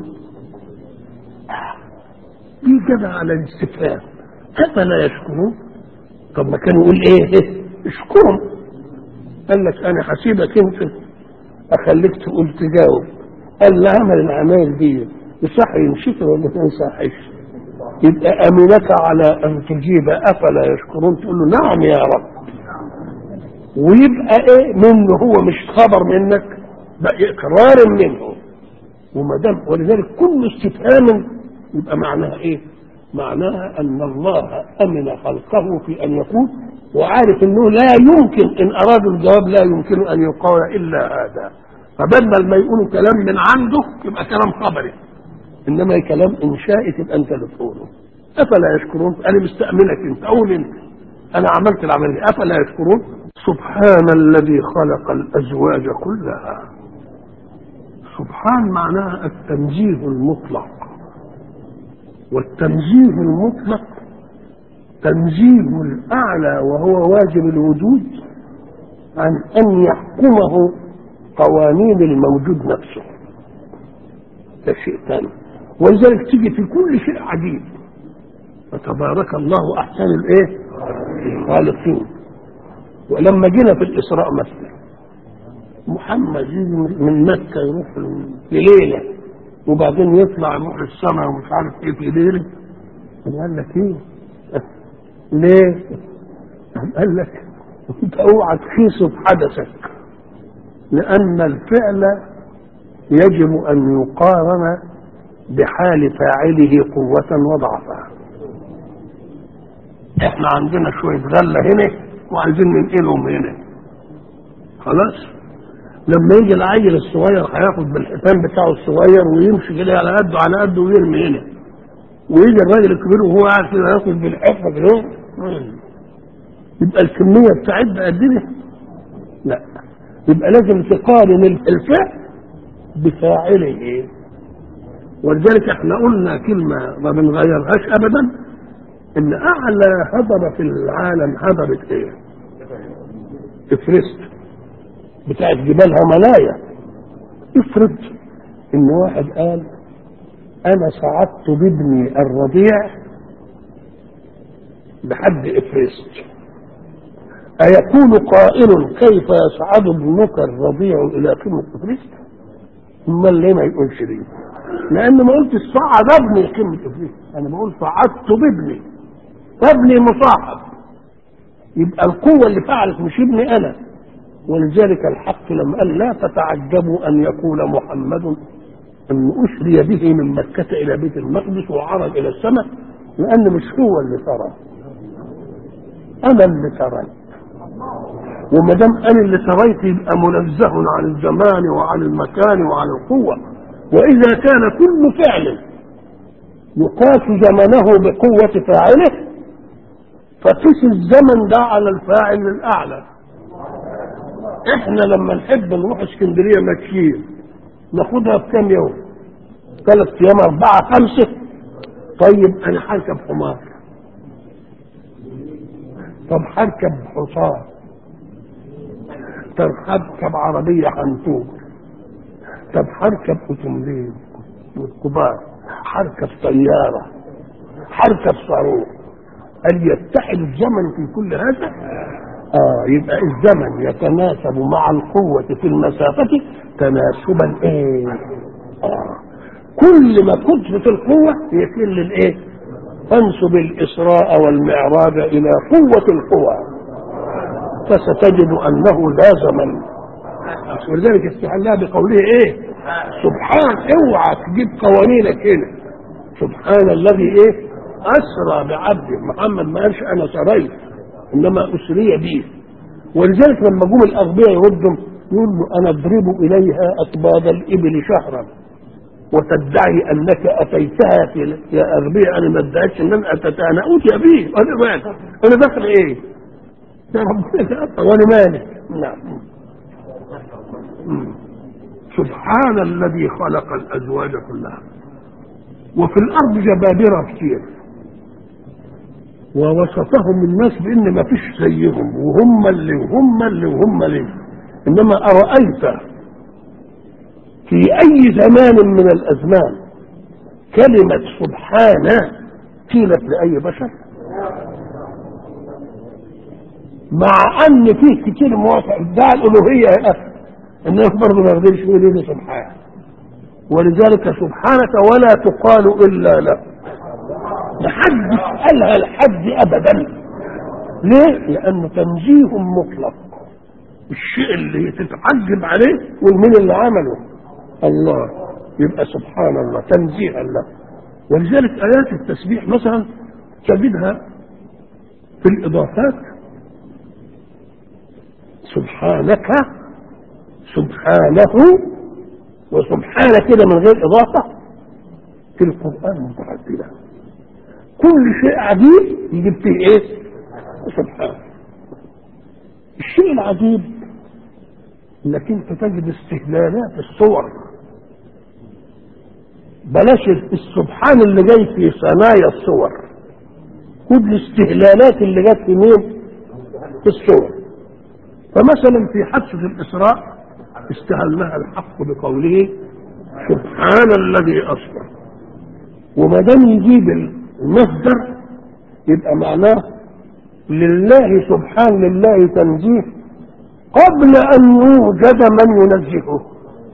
دي كده على الاستفهام أفلا يشكرون طب ما كان يقول إيه اشكرهم قال لك أنا هسيبك أنت أخليك تقول تجاوب قال لا عمل الأعمال دي يصح يمشيك ولا ما يصحش يبقى أمنك على أن تجيب أفلا يشكرون تقول له نعم يا رب ويبقى ايه منه هو مش خبر منك ده اقرار منه وما دام ولذلك كل استفهام يبقى معناها ايه؟ معناها ان الله امن خلقه في ان يقول وعارف انه لا يمكن ان ارادوا الجواب لا يمكن ان يقال الا هذا فبدل ما يقولوا كلام من عنده يبقى كلام خبري انما كلام انشائي تبقى انت اللي تقوله افلا يشكرون انا مستامنك انت قول انت انا عملت العمليه افلا يشكرون سبحان الذي خلق الازواج كلها سبحان معناها التنزيه المطلق والتنزيه المطلق تنزيه الاعلى وهو واجب الوجود عن ان يحكمه قوانين الموجود نفسه ده شيء ثاني ولذلك تيجي في كل شيء عجيب فتبارك الله احسن الايه الخالقين ولما جينا في الإسراء مثلا محمد يجي من مكة يروح في ليلة وبعدين يطلع يروح السماء ومش عارف ايه في ليلة قال لك ايه؟ ليه؟ قال لك انت اوعى تخيص بحدثك لأن الفعل يجب أن يقارن بحال فاعله قوة وضعفا احنا عندنا شوية غلة هنا وعايزين ننقلهم هنا خلاص لما يجي العيل الصغير هياخد بالحيطان بتاعه الصغير ويمشي كده على قده على قده ويرمي هنا ويجي الراجل الكبير وهو قاعد كده ياخد بالحفه كده يبقى الكميه بتاعتها قد ايه؟ لا يبقى لازم تقارن الفعل بفاعله ايه؟ ولذلك احنا قلنا كلمه ما بنغيرهاش ابدا ان اعلى هضبه في العالم هضبه ايه؟ افرست بتاعت جبال هيمالايا افرض ان واحد قال انا صعدت بابني الرضيع لحد افرست أيقول قائل كيف يصعد ابنك الرضيع إلى قمة إفرست؟ امال ليه ما يقولش دي؟ لأن ما قلتش صعد ابني قمة إفرست، أنا بقول صعدت بابني فابني مصاحب يبقى القوة اللي فعلت مش ابني أنا ولذلك الحق لما قال لا تتعجبوا أن يقول محمد أن أسري به من مكة إلى بيت المقدس وعرج إلى السماء لأن مش هو اللي ترى أنا اللي تريت وما دام أنا اللي تريت يبقى منزه عن الزمان وعن المكان وعن القوة وإذا كان كل فعل يقاس زمنه بقوة فاعله فقيس الزمن ده على الفاعل الأعلى احنا لما نحب نروح اسكندرية ماشيين ناخدها بكام يوم ثلاث ايام اربعة خمسة طيب انا هركب حمار طب هركب حصان طب هركب عربية حنطور طب هركب اوتومبيل كبار هركب طيارة هركب صاروخ هل يتحد الزمن في كل هذا؟ اه يبقى الزمن يتناسب مع القوة في المسافة تناسبا ايه؟ اه كل ما كثرت القوة يكل الايه؟ انسب الاسراء والمعراج الى قوة القوى فستجد انه لا زمن ولذلك استحلها بقوله ايه؟ سبحان اوعى تجيب قوانينك هنا سبحان الذي ايه؟ اسرى بعبده محمد ما قالش انا سريت انما اسري به ولذلك لما جم الاغبياء يردوا يقول له انا اضرب اليها اطباب الابل شهرا وتدعي انك اتيتها في يا اغبياء انا ما ادعيتش ان انا اتيتها انا اوتي به انا مالي انا داخل ايه؟ يا ربنا وانا مالي نعم سبحان الذي خلق الازواج كلها وفي الارض جبابره كتير ووصفهم الناس بان ما فيش زيهم وهم اللي وهم اللي وهم اللي انما ارايت في اي زمان من الازمان كلمه سبحان قيلت لاي بشر مع ان فيه كتير موافق ادعى الالوهيه يا اخي الناس برضه ما يقدرش يقولوا سبحان ولذلك سبحانك ولا تقال الا له محدش قالها لحد ابدا ليه؟ لانه تنزيه مطلق الشيء اللي تتعجب عليه والمين اللي عمله الله يبقى سبحان الله تنزيها له ولذلك ايات التسبيح مثلا تجدها في الاضافات سبحانك سبحانه وسبحانه كده من غير اضافه في القران متعدده كل شيء عجيب يجيب فيه ايه سبحانه الشيء العجيب انك انت تجد استهلالات الصور بلاش السبحان اللي جاي في ثنايا الصور خد الاستهلالات اللي جت في مين في الصور فمثلا في حادثة الإسراء استهلها الحق بقوله سبحان الذي أسرى وما دام يجيب المصدر يبقى معناه لله سبحان لله تنزيه قبل أن يوجد من ينزهه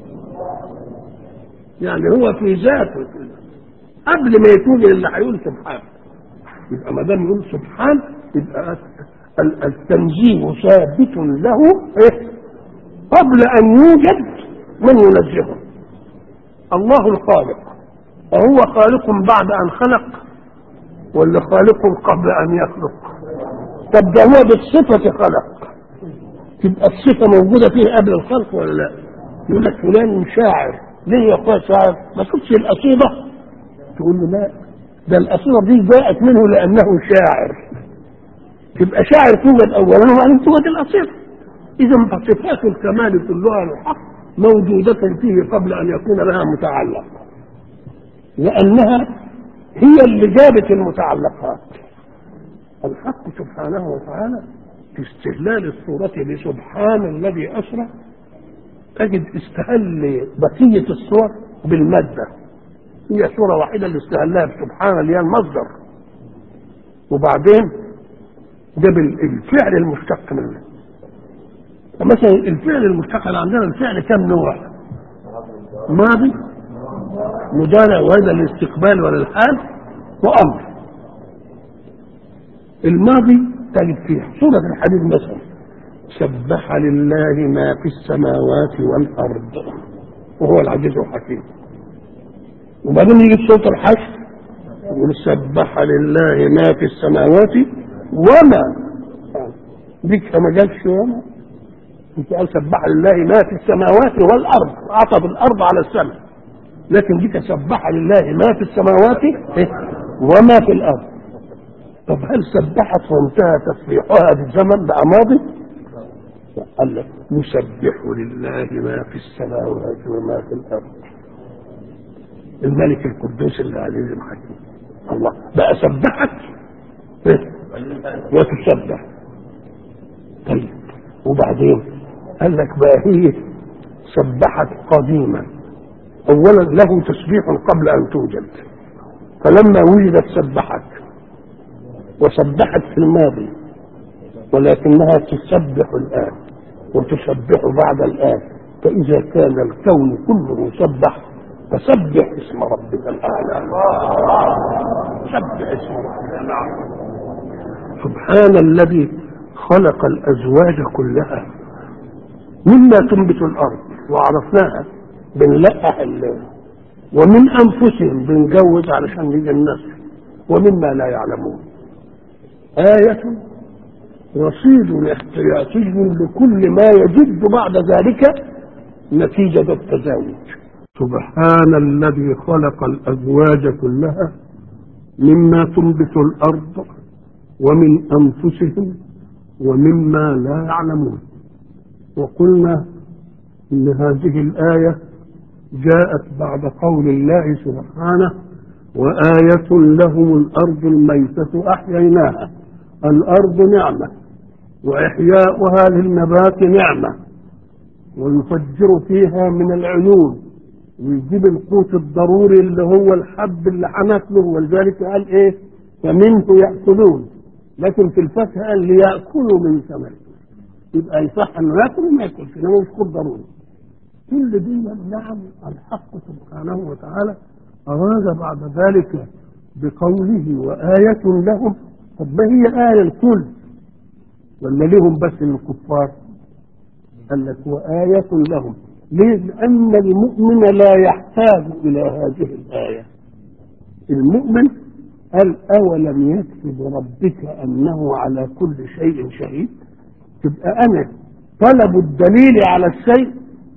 يعني هو في ذاته قبل ما يكون اللي هيقول سبحان يبقى ما دام يقول سبحان يبقى التنزيه ثابت له إيه؟ قبل ان يوجد من ينزهه الله الخالق أهو خالق بعد ان خلق ولا خالق قبل ان يخلق طب ده هو بالصفة خلق تبقى الصفة موجودة فيه قبل الخلق ولا لا يقول لك فلان شاعر ليه يا اخويا شاعر ما تقولش القصيدة تقول له لا ده القصيدة دي جاءت منه لأنه شاعر تبقى شاعر توجد اولا وبعدين توجد الاصيل اذا فصفات الكمال كلها الحق موجودة فيه قبل ان يكون لها متعلق لانها هي اللي جابت المتعلقات الحق سبحانه وتعالى في استهلال الصورة بسبحان الذي أسرى تجد استهل بقية الصور بالمادة هي صورة واحدة اللي استهلها بسبحان اللي هي المصدر وبعدين جاب الفعل المشتق منه مثلا الفعل المشتق عندنا الفعل كم نوع ماضي مضارع وهذا للاستقبال ولا الحال وامر الماضي تجد فيه سورة الحديد مثلا سبح لله ما في السماوات والأرض وهو العزيز الحكيم وبعدين يجي سورة الحشر يقول سبح لله ما في السماوات وما ديك ما جابش وما انت قال سبح لله ما في السماوات والارض عطف الارض على السماء لكن دي سبح لله ما في السماوات إيه؟ وما في الارض طب هل سبحت وانتهى تسبيحها بالزمن بقى ماضي؟ قال لك يسبح لله ما في السماوات وما في الارض الملك القدوس العزيز الحكيم الله بقى سبحت إيه؟ وتسبح طيب وبعدين قال لك بقى هي سبحت قديما اولا له تسبيح قبل ان توجد فلما وجدت سبحت وسبحت في الماضي ولكنها تسبح الان وتسبح بعد الان فاذا كان الكون كله سبح فسبح اسم ربك الاعلى سبح اسم ربك الاعلى سبحان الذي خلق الازواج كلها مما تنبت الارض وعرفناها بنلقح ال- ومن انفسهم بنجوز علشان يجي النسل ومما لا يعلمون آية رصيد احتياطي لكل ما يجد بعد ذلك نتيجة التزاوج سبحان الذي خلق الأزواج كلها مما تنبت الأرض ومن أنفسهم ومما لا يعلمون وقلنا إن هذه الآية جاءت بعد قول الله سبحانه وآية لهم الأرض الميتة أحييناها الأرض نعمة وإحياؤها للنبات نعمة ويفجر فيها من العيون ويجيب القوت الضروري اللي هو الحب اللي هناكله ولذلك قال ايه فمنه يأكلون لكن في الفاكهة قال ليأكلوا من ثمره يبقى يصح انه ياكل وما ياكلش انما مش قوت ضروري كل دي نعم الحق سبحانه وتعالى أراد بعد ذلك بقوله وآية لهم طب ما هي آية الكل ولا لهم بس للكفار قال لك وآية لهم ليه؟ لأن المؤمن لا يحتاج إلى هذه الآية المؤمن قال أولم يكفي بربك أنه على كل شيء شهيد تبقى أنا طلب الدليل على الشيء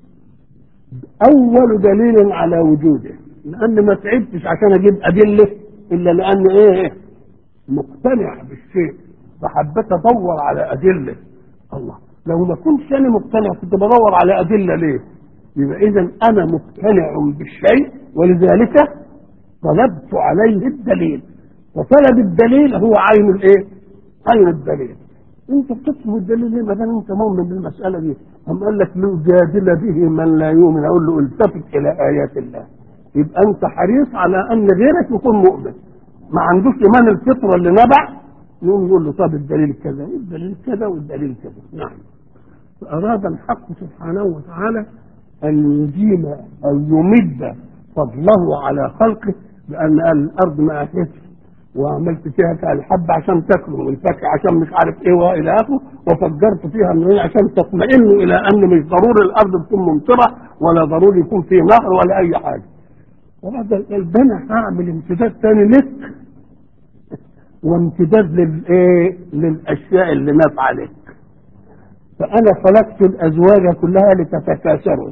أول دليل على وجوده لأن ما تعبتش عشان أجيب أدلة إلا لأن إيه مقتنع بالشيء فحبيت أدور على أدلة الله لو ما كنتش أنا مقتنع كنت بدور على أدلة ليه؟ يبقى إذا أنا مقتنع بالشيء ولذلك طلبت عليه الدليل وطلب الدليل هو عين الإيه؟ عين الدليل انت بتطلب الدليل ليه ما دام انت مؤمن بالمساله دي هم قال لك لجادل به من لا يؤمن اقول له التفت الى ايات الله يبقى انت حريص على ان غيرك يكون مؤمن ما عندوش ايمان الفطره اللي نبع نقوم نقول له طب الدليل كذا الدليل كذا والدليل كذا نعم فاراد الحق سبحانه وتعالى ان يديم او يمد فضله على خلقه بان قال الارض ما اهلتش وعملت فيها الحب عشان تاكله والفاكهه عشان مش عارف ايه والى اخره وفجرت فيها النهر عشان تطمئنوا الى ان مش ضروري الارض تكون ممطره ولا ضروري يكون فيه نهر ولا اي حاجه وبعد البنا هعمل امتداد تاني لك وامتداد للايه للاشياء اللي نافعه لك فانا خلقت الازواج كلها لتتكاثروا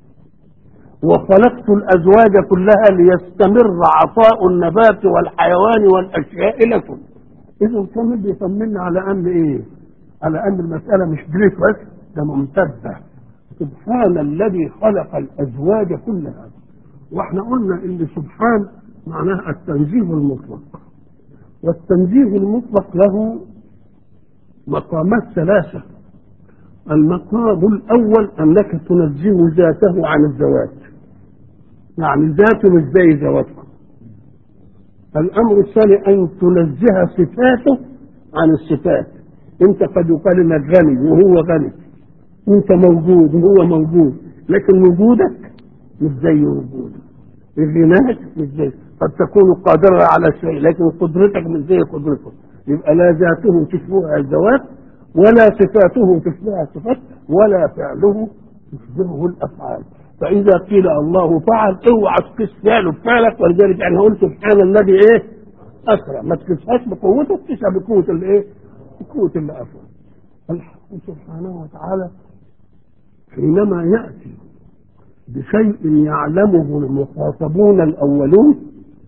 وخلقت الازواج كلها ليستمر عطاء النبات والحيوان والاشياء لكم اذا كان بيطمنا على ان ايه على ان المساله مش بريك بس ده ممتده سبحان الذي خلق الازواج كلها واحنا قلنا ان سبحان معناه التنزيه المطلق والتنزيه المطلق له مقامات ثلاثه المقام الاول انك تنزه ذاته عن الذوات يعني ذاته مش زي ذواتكم الامر الثاني ان تنزه صفاته عن الصفات انت قد يقال انك غني وهو غني انت موجود وهو موجود لكن وجودك مش زي وجوده غناك مش زي قد تكون قادرة على شيء لكن قدرتك مش زي قدرته يبقى لا ذاته تشبهها الذوات ولا صفاته تشبهها الصفات ولا فعله تشبهه الافعال فاذا قيل الله فعل اوعى تقيس فعله بفعلك ولذلك انا قلت سبحان الذي ايه اسرع ما تقيسهاش بقوته تقيسها بقوه الايه بقوه اللي اسرع الحق سبحانه وتعالى حينما ياتي بشيء يعلمه المخاطبون الأولون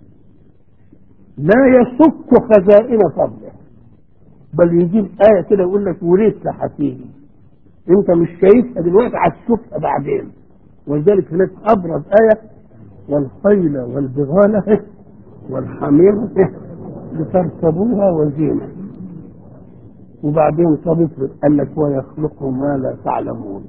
لا يشك خزائن فضله بل يجيب آية كده يقول لك وليت حكيم أنت مش شايفها دلوقتي هتشوفها بعدين ولذلك هناك أبرز آية والخيل والبغالة والحمير لتركبوها وزينة وبعدين صدق قال لك ويخلق ما لا تعلمون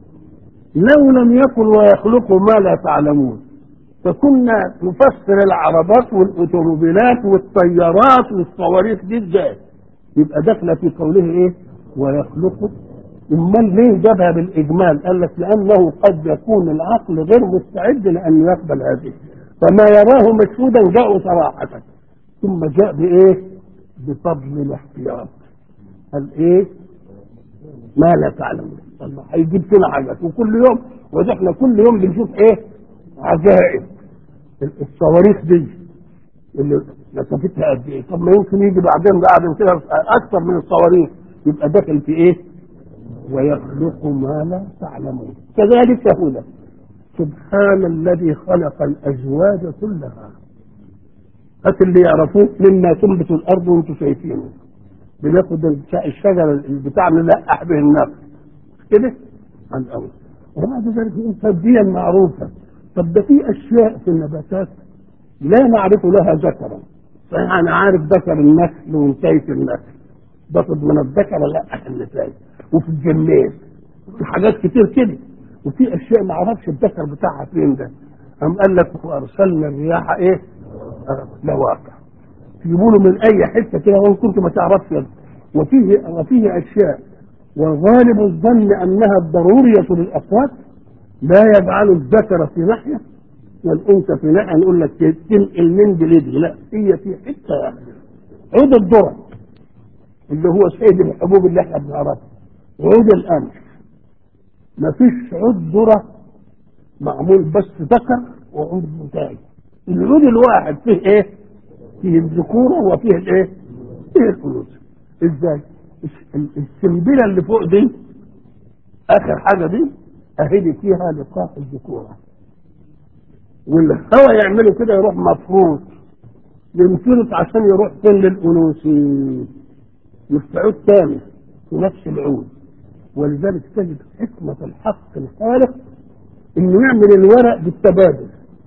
لو لم يكن ويخلق ما لا تعلمون فكنا نفسر العربات والاوتوموبيلات والطيارات والصواريخ دي ازاي يبقى داخله في قوله ايه ويخلق امال ليه جابها بالاجمال قال لك لانه قد يكون العقل غير مستعد لان يقبل هذه فما يراه مشهودا جاء صراحه ثم جاء بايه بفضل الاحتياط قال ايه ما لا تعلمون الله هيجيب كده حاجات وكل يوم واحنا كل يوم بنشوف ايه عجائب الصواريخ دي اللي مسافتها قد ايه طب ما يمكن يجي بعدين بعد كده اكثر من الصواريخ يبقى داخل في ايه ويخلق ما لا تعلمون كذلك هنا سبحان الذي خلق الازواج كلها هات اللي يعرفوه مما تنبت الارض وانتم شايفينه بناخد الشجره البتاع نلقح به النفس كده عن الاول وبعد ذلك يقول تبديا معروفه طب ده في اشياء في النباتات لا نعرف لها ذكرا صحيح انا عارف ذكر النسل وكيف النسل باخد من الذكر لا النتائج وفي الجنات في حاجات كتير كده وفي اشياء ما اعرفش الذكر بتاعها فين ده قام قال لك وارسلنا الرياح ايه لواقع تجيبوا له من اي حته كده وان كنت ما تعرفش وفيه وفيه اشياء وغالب الظن انها الضروريه للاصوات لا يجعل الذكر في ناحيه والانثى في ناحيه نقول لك تنقل من بلدي لا هي في حته واحده عود الذره اللي هو سيد الحبوب اللي احنا بنعرفها وعود القمح ما فيش عود ذره معمول بس ذكر وعود منتهي العود الواحد فيه ايه؟ فيه الذكوره وفيه الايه؟ فيه الانوثه ازاي؟ السنبله اللي فوق دي اخر حاجه دي اهدي فيها لقاح الذكوره والهواء يعمله كده يروح مفروض ينفرط عشان يروح فين للانوثي يستعود تاني في نفس العود ولذلك تجد حكمة الحق الخالق انه يعمل الورق بالتبادل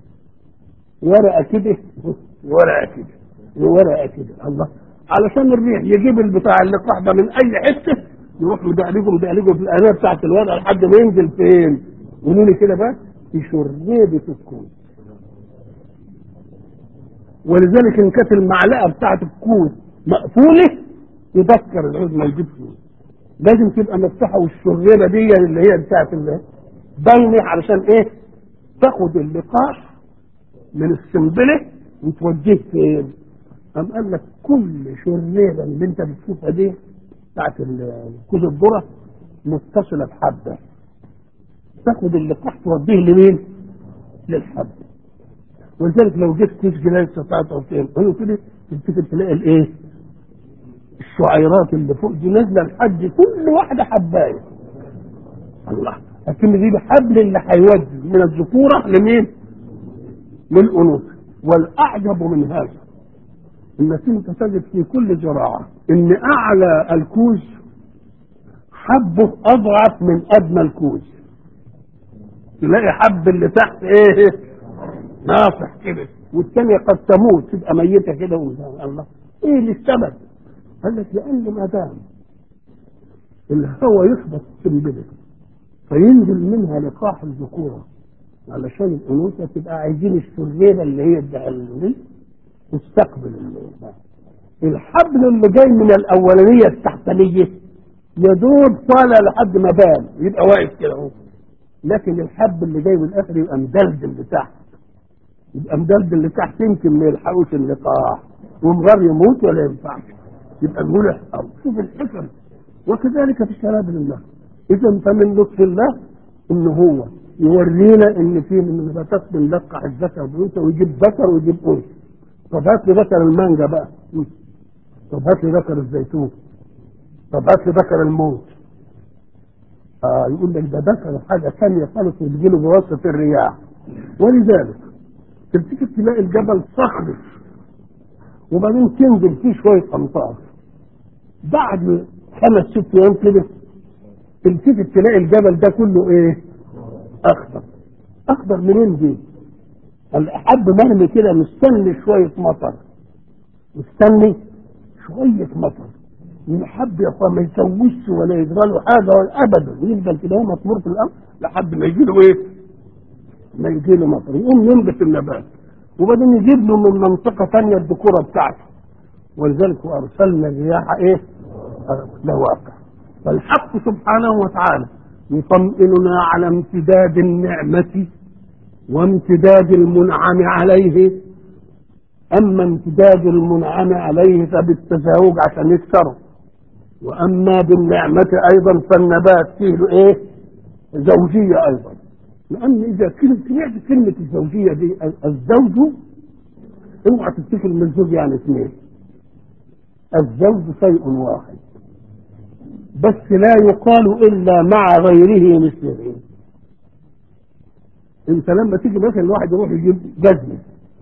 ورقة كده ورقة كده وورقة كده الله علشان الريح يجيب البتاع اللقاح ده من اي حته يروح مدقلقه مدقلقه في الانيه بتاعت الورقه لحد ما ينزل فين؟ قولوا لي كده بقى في شريبه الكوز ولذلك ان كانت المعلقه بتاعت الكوز مقفوله يذكر العود ما يجيب فيه لازم تبقى مفتوحه والشريبه دي اللي هي بتاعت باينه علشان ايه؟ تاخد اللقاح من السنبله وتوديه فين؟ قام قال لك كل شريبه اللي انت بتشوفها دي بتاعت كوز الذره متصله بحبه تاخد اللقاح توديه لمين؟ للحبه ولذلك لو جبت كيس جلاس بتاعته فين؟ قالوا كده تفتكر تلاقي الايه؟ الشعيرات اللي فوق دي نازله لحد كل واحده حبايه الله لكن دي حبل اللي هيودي من الذكوره لمين؟ للانوثه والاعجب من هذا انك انت تجد في كل زراعه ان اعلى الكوز حبه اضعف من ادنى الكوز تلاقي حب اللي تحت ايه ناصح كده والثانيه قد تموت تبقى ميته كده الله ايه السبب؟ قال لك لان ما دام الهواء يخبط السنبله فينزل منها لقاح الذكوره علشان الانوثه تبقى عايزين الشريره اللي هي دي تستقبل الماء الحبل اللي جاي من الاولانيه التحتانيه يا دوب طالع لحد ما بان يبقى واقف كده اهو لكن الحب اللي جاي من الاخر يبقى مدلدل لتحت يبقى مدلدل لتحت يمكن ما يلحقوش اللقاح ومغار يموت ولا ينفعش يبقى نقول احفظ شوف الحكم وكذلك في شراب الله اذا فمن لطف الله ان هو يورينا ان في من النباتات بنلقح الذكر والانثى ويجيب ذكر ويجيب انثى طب هات لي ذكر المانجا بقى طب هات لي ذكر الزيتون طب هات لي ذكر الموت اه يقول لك ده ذكر حاجه ثانيه خالص وتجي له بواسطه الرياح ولذلك تلتفت تلاقي الجبل صخر وبعدين تنزل فيه شويه امطار بعد خمس ست ايام كده تلتفت تلاقي الجبل ده كله ايه؟ اخضر اخضر منين دي؟ الحب مرمي كده مستني شويه مطر مستني شويه مطر الحب يا اخوان ما يسويش ولا يجرى له حاجه ولا ابدا ويفضل كده هو مطمور في الارض لحد ما يجي له ايه؟ ما يجي له مطر يقوم ينبت النبات وبعدين يجيب له من منطقه ثانيه الذكوره بتاعته ولذلك وارسلنا الرياح ايه؟ لواقع فالحق سبحانه وتعالى يطمئننا على امتداد النعمة وامتداد المنعم عليه أما امتداد المنعم عليه فبالتزاوج عشان يكسره وأما بالنعمة أيضا فالنبات فيه له إيه؟ زوجية أيضا لأن إذا كنت سمعت كلمة الزوجية دي الزوج اوعى تفتكر من الزوج يعني اثنين الزوج شيء واحد بس لا يقال الا مع غيره مثله انت لما تيجي مثلا الواحد يروح يجيب جزمه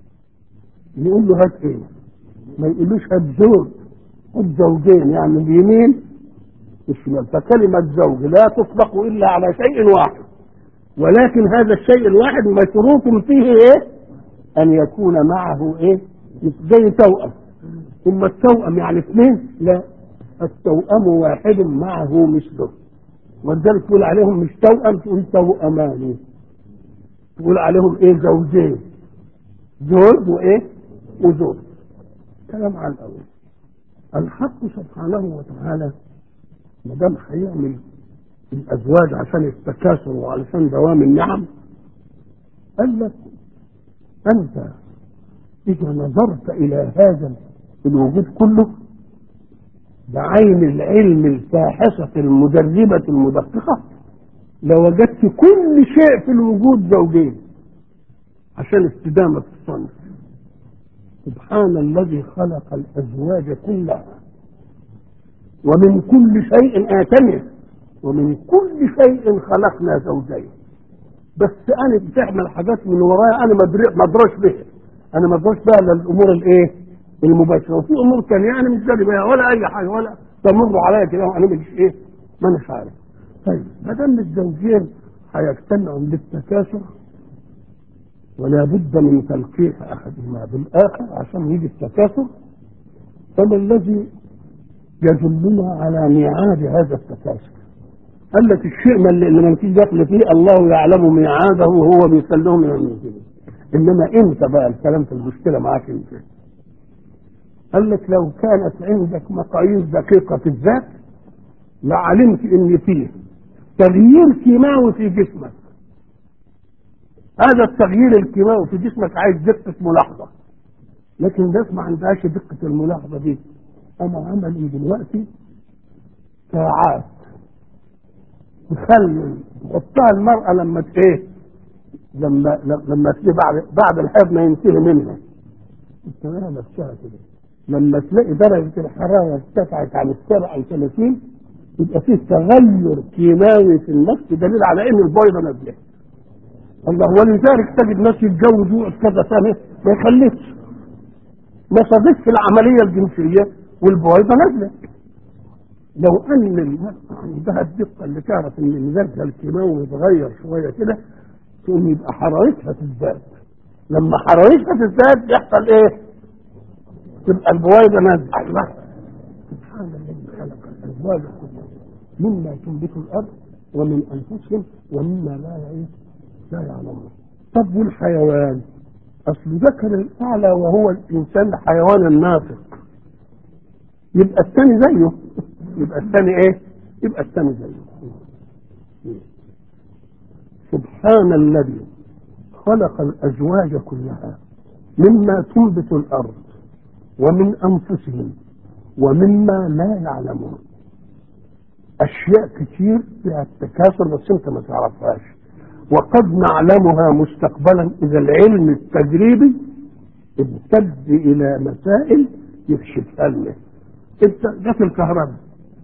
يقول له هات ايه ما يقولوش هات زوج هات زوجين يعني اليمين والشمال فكلمة زوج لا تطلق إلا على شيء واحد ولكن هذا الشيء الواحد مشروط فيه إيه؟ أن يكون معه إيه؟ زي توأم ثم التوأم يعني اثنين لا التوأم واحد معه مثله ولذلك تقول عليهم مش توأم تقول توأمان تقول عليهم ايه زوجين زوج وايه وزوج كلام عن الاول الحق سبحانه وتعالى ما دام هيعمل الازواج عشان التكاثر وعشان دوام النعم قال لك انت اذا نظرت الى هذا الوجود كله بعين العلم الفاحصة المدربة المدققة لوجدت كل شيء في الوجود زوجين عشان استدامة الصنف سبحان الذي خلق الأزواج كلها ومن كل شيء آتمه ومن كل شيء خلقنا زوجين بس أنا بتعمل حاجات من ورايا أنا ما أدراش بها أنا ما أدراش بها للأمور الإيه؟ المباشره وفي امور ثانيه انا مش داري بيها ولا اي حاجه ولا تمر عليا كده وانا مش ايه ما اناش عارف طيب ما دام الزوجين هيجتمعوا للتكاثر ولا بد من تلقيح احدهما بالاخر عشان يجي التكاثر فما الذي يدلنا على ميعاد هذا التكاثر قال لك الشيء ما اللي لما تيجي داخل فيه الله يعلم ميعاده وهو بيسلمه من المنزل انما امتى بقى الكلام في المشكله معاك انت قال لك لو كانت عندك مقاييس دقيقة في الذات لعلمت ان فيه تغيير كيماوي في جسمك هذا التغيير الكيماوي في جسمك عايز دقة ملاحظة لكن الناس ما عندهاش دقة الملاحظة دي انا عملي دلوقتي ساعات تخلي تحطها المرأة لما ايه لما لما تيجي بعد بعد الحيض ما ينتهي منها السماء نفسها كده لما تلاقي درجة الحرارة ارتفعت عن السبع عن 30 يبقى فيه تغير كيماوي في النفس دليل على ان البيضة نازلة الله ولذلك تجد ناس يتجوزوا كذا سنة ما يخلفش ما صادفش العملية الجنسية والبويضة نازلة لو ان المرأة عندها الدقة اللي تعرف ان مزاجها الكيماوي يتغير شوية كده تقوم يبقى حرارتها تزداد لما حرارتها تزداد يحصل ايه؟ تبقى البويضة نازلة الله سبحان الذي خلق الأزواج كلها مما تنبت الأرض ومن أنفسهم ومما لا يعيش لا يعلمون طب والحيوان أصل ذكر الأعلى وهو الإنسان الحيوان الناطق يبقى الثاني زيه يبقى الثاني إيه؟ يبقى الثاني زيه سبحان الذي خلق الأزواج كلها مما تنبت الأرض ومن أنفسهم ومما لا يعلمون أشياء كتير فيها التكاثر بس أنت ما تعرفهاش وقد نعلمها مستقبلا إذا العلم التجريبي امتد إلى مسائل يكشفها لنا أنت جت الكهرباء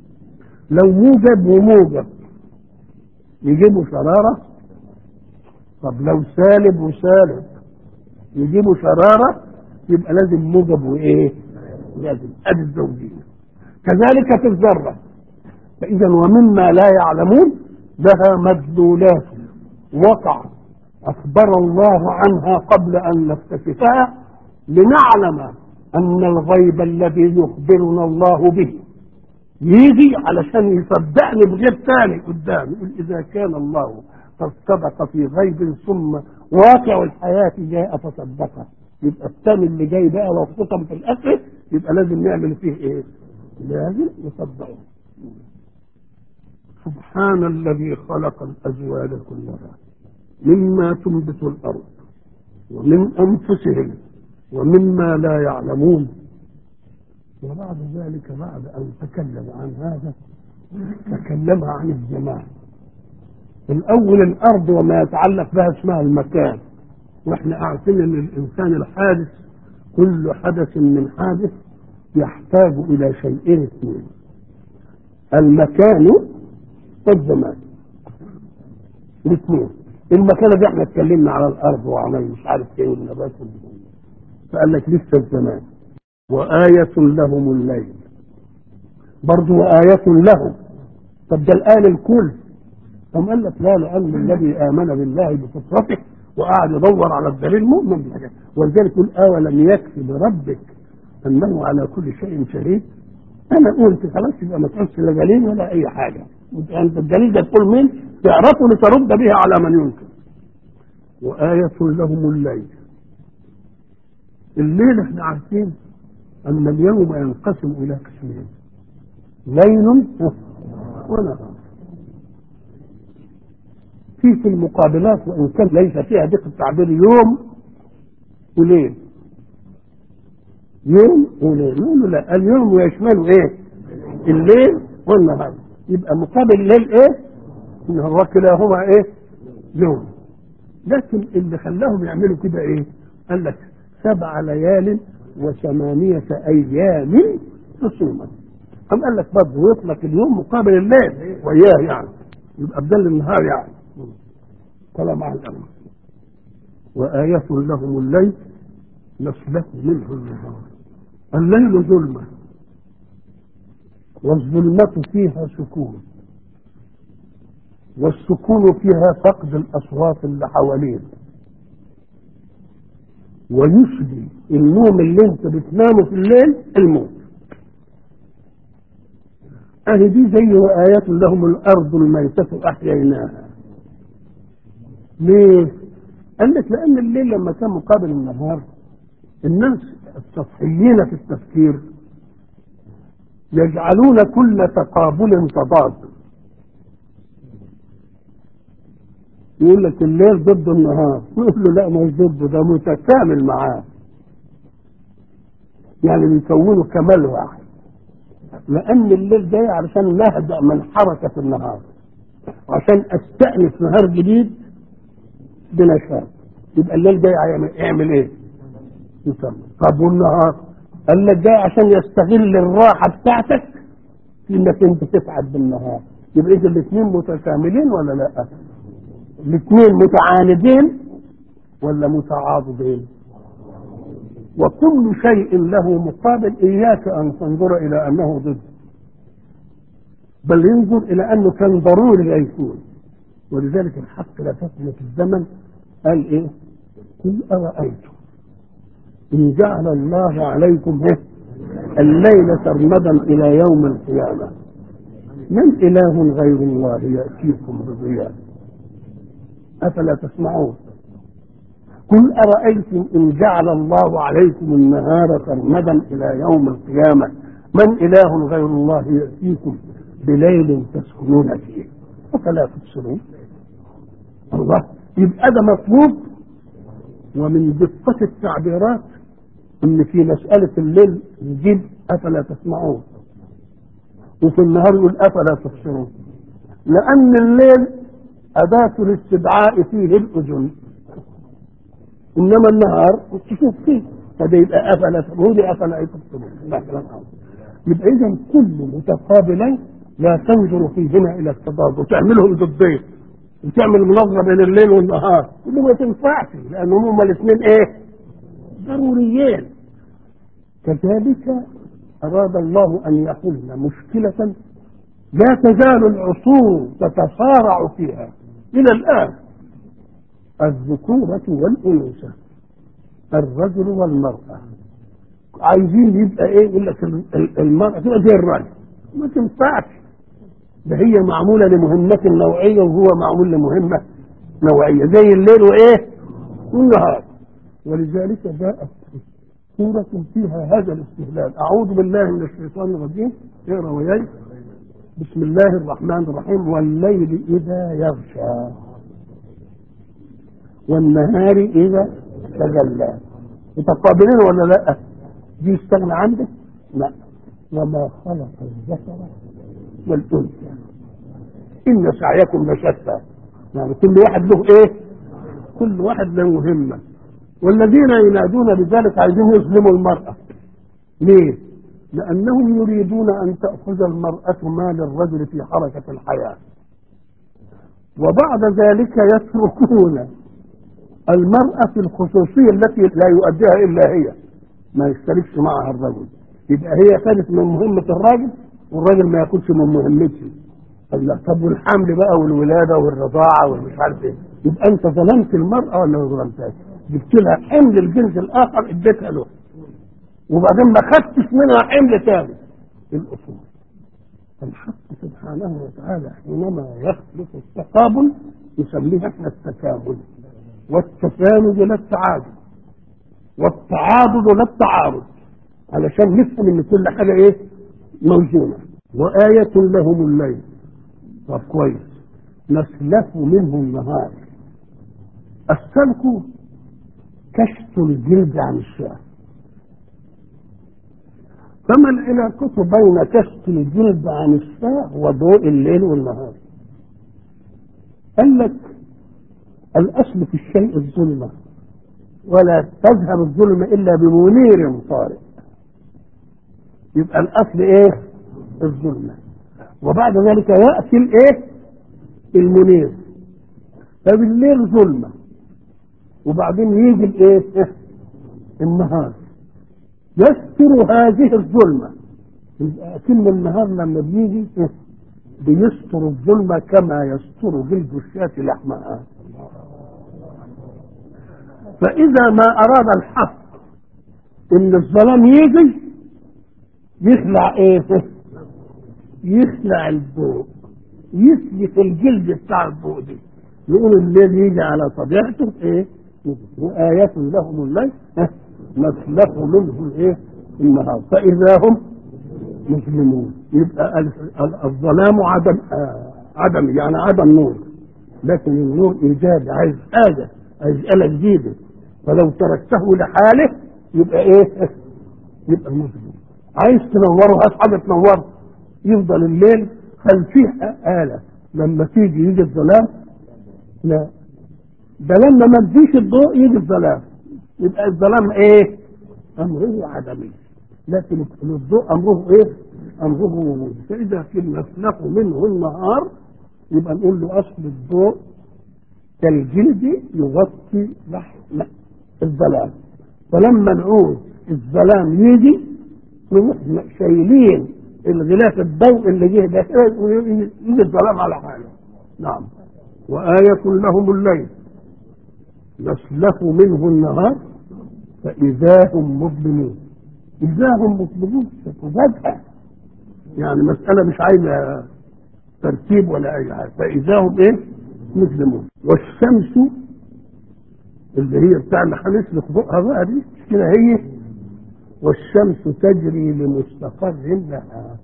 لو موجب وموجب يجيبوا شرارة طب لو سالب وسالب يجيبوا شرارة يبقى لازم موجب وإيه لازم أدي الزوجية كذلك في الذرة فإذا ومما لا يعلمون لها مدلولات وقع أخبر الله عنها قبل أن نكتشفها لنعلم أن الغيب الذي يخبرنا الله به يجي علشان يصدقني بغير تاني قدام يقول إذا كان الله قد صدق في غيب ثم واقع الحياة جاء فصدقه يبقى الثاني اللي جاي بقى لو ختم في الآخر يبقى لازم نعمل فيه إيه؟ لازم نصدقه سبحان الذي خلق الأزواج كلها مما تنبت الأرض ومن أنفسهم ومما لا يعلمون وبعد ذلك بعد أن تكلم عن هذا تكلم عن الزمان الأول الأرض وما يتعلق بها اسمها المكان واحنا عارفين ان الانسان الحادث كل حدث من حادث يحتاج الى شيئين اثنين المكان والزمان الاثنين المكان ده احنا اتكلمنا على الارض وعمل مش عارف ايه والنبات والدنيا فقال لك لسه الزمان وآية لهم الليل برضه وآية لهم طب ده الآن الكل ثم قال لك لا لأن الذي آمن بالله بفطرته وقعد يدور على الدليل مؤمن بالحاجات ولذلك يقول أولم يكفي بربك أنه على كل شيء شهيد أنا قلت خلاص يبقى ما تقولش لا دليل ولا أي حاجة أنت الدليل ده تقول مين تعرفه لترد به على من ينكر وآية لهم الليل الليل احنا عارفين أن اليوم ينقسم إلى قسمين ليل ونهار في في المقابلات وإن كان ليس فيها دقة تعبير يوم وليل يوم وليل يقول لا اليوم يشمله ايه الليل والنهار يبقى مقابل الليل ايه ان هو كلاهما ايه يوم لكن اللي خلاهم يعملوا كده ايه قال لك سبع ليال وثمانية أيام حسوما أم قال لك برضه يطلق اليوم مقابل الليل وإياه يعني يبقى بدل النهار يعني طلع مع الأمر وآية لهم الليل نسلك منه النهار الليل ظلمة والظلمة فيها سكون والسكون فيها فقد الأصوات اللي حواليه ويشبه النوم اللي انت بتنامه في الليل الموت اهي دي زي وآيات لهم الأرض الميتة أحييناها ليه؟ قال لك لأن الليل لما كان مقابل النهار الناس السطحيين في التفكير يجعلون كل تقابل تضاد يقول لك الليل ضد النهار يقول له لا مش ضده ده متكامل معاه يعني بيكونوا كمال واحد لأن الليل جاي علشان نهدأ من حركة النهار عشان استأنف نهار جديد بنشاط يبقى الليل جاي يعمل ايه؟ يكمل طب والنهار قال لك جاي عشان يستغل الراحة بتاعتك في انك انت تتعب بالنهار يبقى اذا الاثنين متكاملين ولا لا؟ الاثنين متعاندين ولا متعاضدين؟ وكل شيء له مقابل اياك ان تنظر الى انه ضد بل ينظر الى انه كان ضروري ان يكون ولذلك الحق لا تثبت الزمن قال ايه قل ارايتم ان جعل الله عليكم ايه الليل سرمدا الى يوم القيامه من اله غير الله ياتيكم بضياء افلا تسمعون قل أرأيتم إن جعل الله عليكم النهار سرمدا إلى يوم القيامة من إله غير الله يأتيكم بليل تسكنون فيه أفلا تبصرون الله يبقى ده مطلوب ومن دقة التعبيرات إن في مسألة الليل يجيب أفلا تسمعون وفي النهار يقول أفلا تبصرون لأن الليل أداة الاستدعاء فيه الأذن انما النهار تشوف فيه فده يبقى افلا تقولي افلا تبصرون يبقى اذا كل متقابلين لا تنظر فيهما الى التضاد وتعملهم ضدين وتعمل مناظره بين الليل والنهار اللي ما تنفعش لان هما الاثنين ايه؟ ضروريين كذلك اراد الله ان يحل مشكله لا تزال العصور تتصارع فيها الى الان الذكورة والأنوثة الرجل والمرأة عايزين يبقى ايه يقول لك المرأة تبقى زي الراجل ما تنفعش ده هي معمولة لمهمة نوعية وهو معمول لمهمة نوعية زي الليل وايه والنهار ولذلك جاءت سورة فيها هذا الاستهلال أعوذ بالله من الشيطان الرجيم اقرأ وياي بسم الله الرحمن الرحيم والليل إذا يغشى والنهار إذا تجلى متقابلين ولا لا؟ دي يستغنى عنك؟ لا وما خلق الذكر والأنثى إن سعيكم لشتى يعني كل واحد له إيه؟ كل واحد له مهمة والذين ينادون بذلك عايزين يظلموا المرأة ليه؟ لأنهم يريدون أن تأخذ المرأة مال الرجل في حركة الحياة وبعد ذلك يتركون المرأة في الخصوصية التي لا يؤديها إلا هي ما يشتركش معها الرجل يبقى هي خدت من مهمة الراجل والراجل ما ياخدش من مهمته قال لا طب والحمل بقى والولادة والرضاعة والمش عارف ايه يبقى انت ظلمت المرأة ولا ما ظلمتهاش جبت لها حمل الجنس الآخر اديتها له وبعدين ما خدتش منها حمل ثاني الأصول الحق سبحانه وتعالى حينما يخلق التقابل يسميها احنا التكامل والتساند لا التعادل والتعاضد لا التعارض علشان نفهم ان كل حاجه ايه موزونه وآية لهم الليل طب كويس نسلك منه النهار السلك كشف الجلد عن الشعر فما العلاقة بين كشف الجلد عن الشاء وضوء الليل والنهار قال لك الأصل في الشيء الظلمة ولا تذهب الظلمة إلا بمنير طارئ يبقى الأصل إيه الظلمة وبعد ذلك يأتي الإيه المنير فبالليل ظلمة وبعدين يجي الإيه النهار يستر هذه الظلمة يبقى كل النهار لما بيجي بيستر الظلمة كما يستر جلد الشاة لحمها فإذا ما أراد الحق إن الظلام يجي يخلع إيه؟ يخلع الضوء يثبت الجلد بتاع الضوء دي يقول الليل يجي على طبيعته إيه؟ وآية لهم الليل نسلخ منه الإيه؟ النهار فإذا هم مظلمون يبقى الظلام عدم آه عدم يعني عدم نور لكن النور ايجابي عايز حاجه عايز آلة جديدة فلو تركته لحاله يبقى ايه؟ يبقى مظلم عايز تنوره هات حاجه تنوره يفضل الليل هل فيه آلة لما تيجي يجي الظلام لا ده لما ما تجيش الضوء يجي الظلام يبقى الظلام ايه؟ امره عدمي لكن الضوء امره ايه؟ امره وجود فاذا كنا نسلخ منه النهار يبقى نقول له اصل الضوء كالجلد يغطي لحم الظلام فلما نعود الظلام يجي نروح شايلين الغلاف الضوء اللي جه ده يجي الظلام على حاله نعم وآية لهم الليل نسلخ منه النهار فإذا هم مظلمون إذا هم مظلمون فجأة يعني مسألة مش عايزة ترتيب ولا أي حاجة فإذا هم إيه مظلمون والشمس اللي هي بتاع اللي هنسلك بقها بقى دي كده هي والشمس تجري لمستقر لها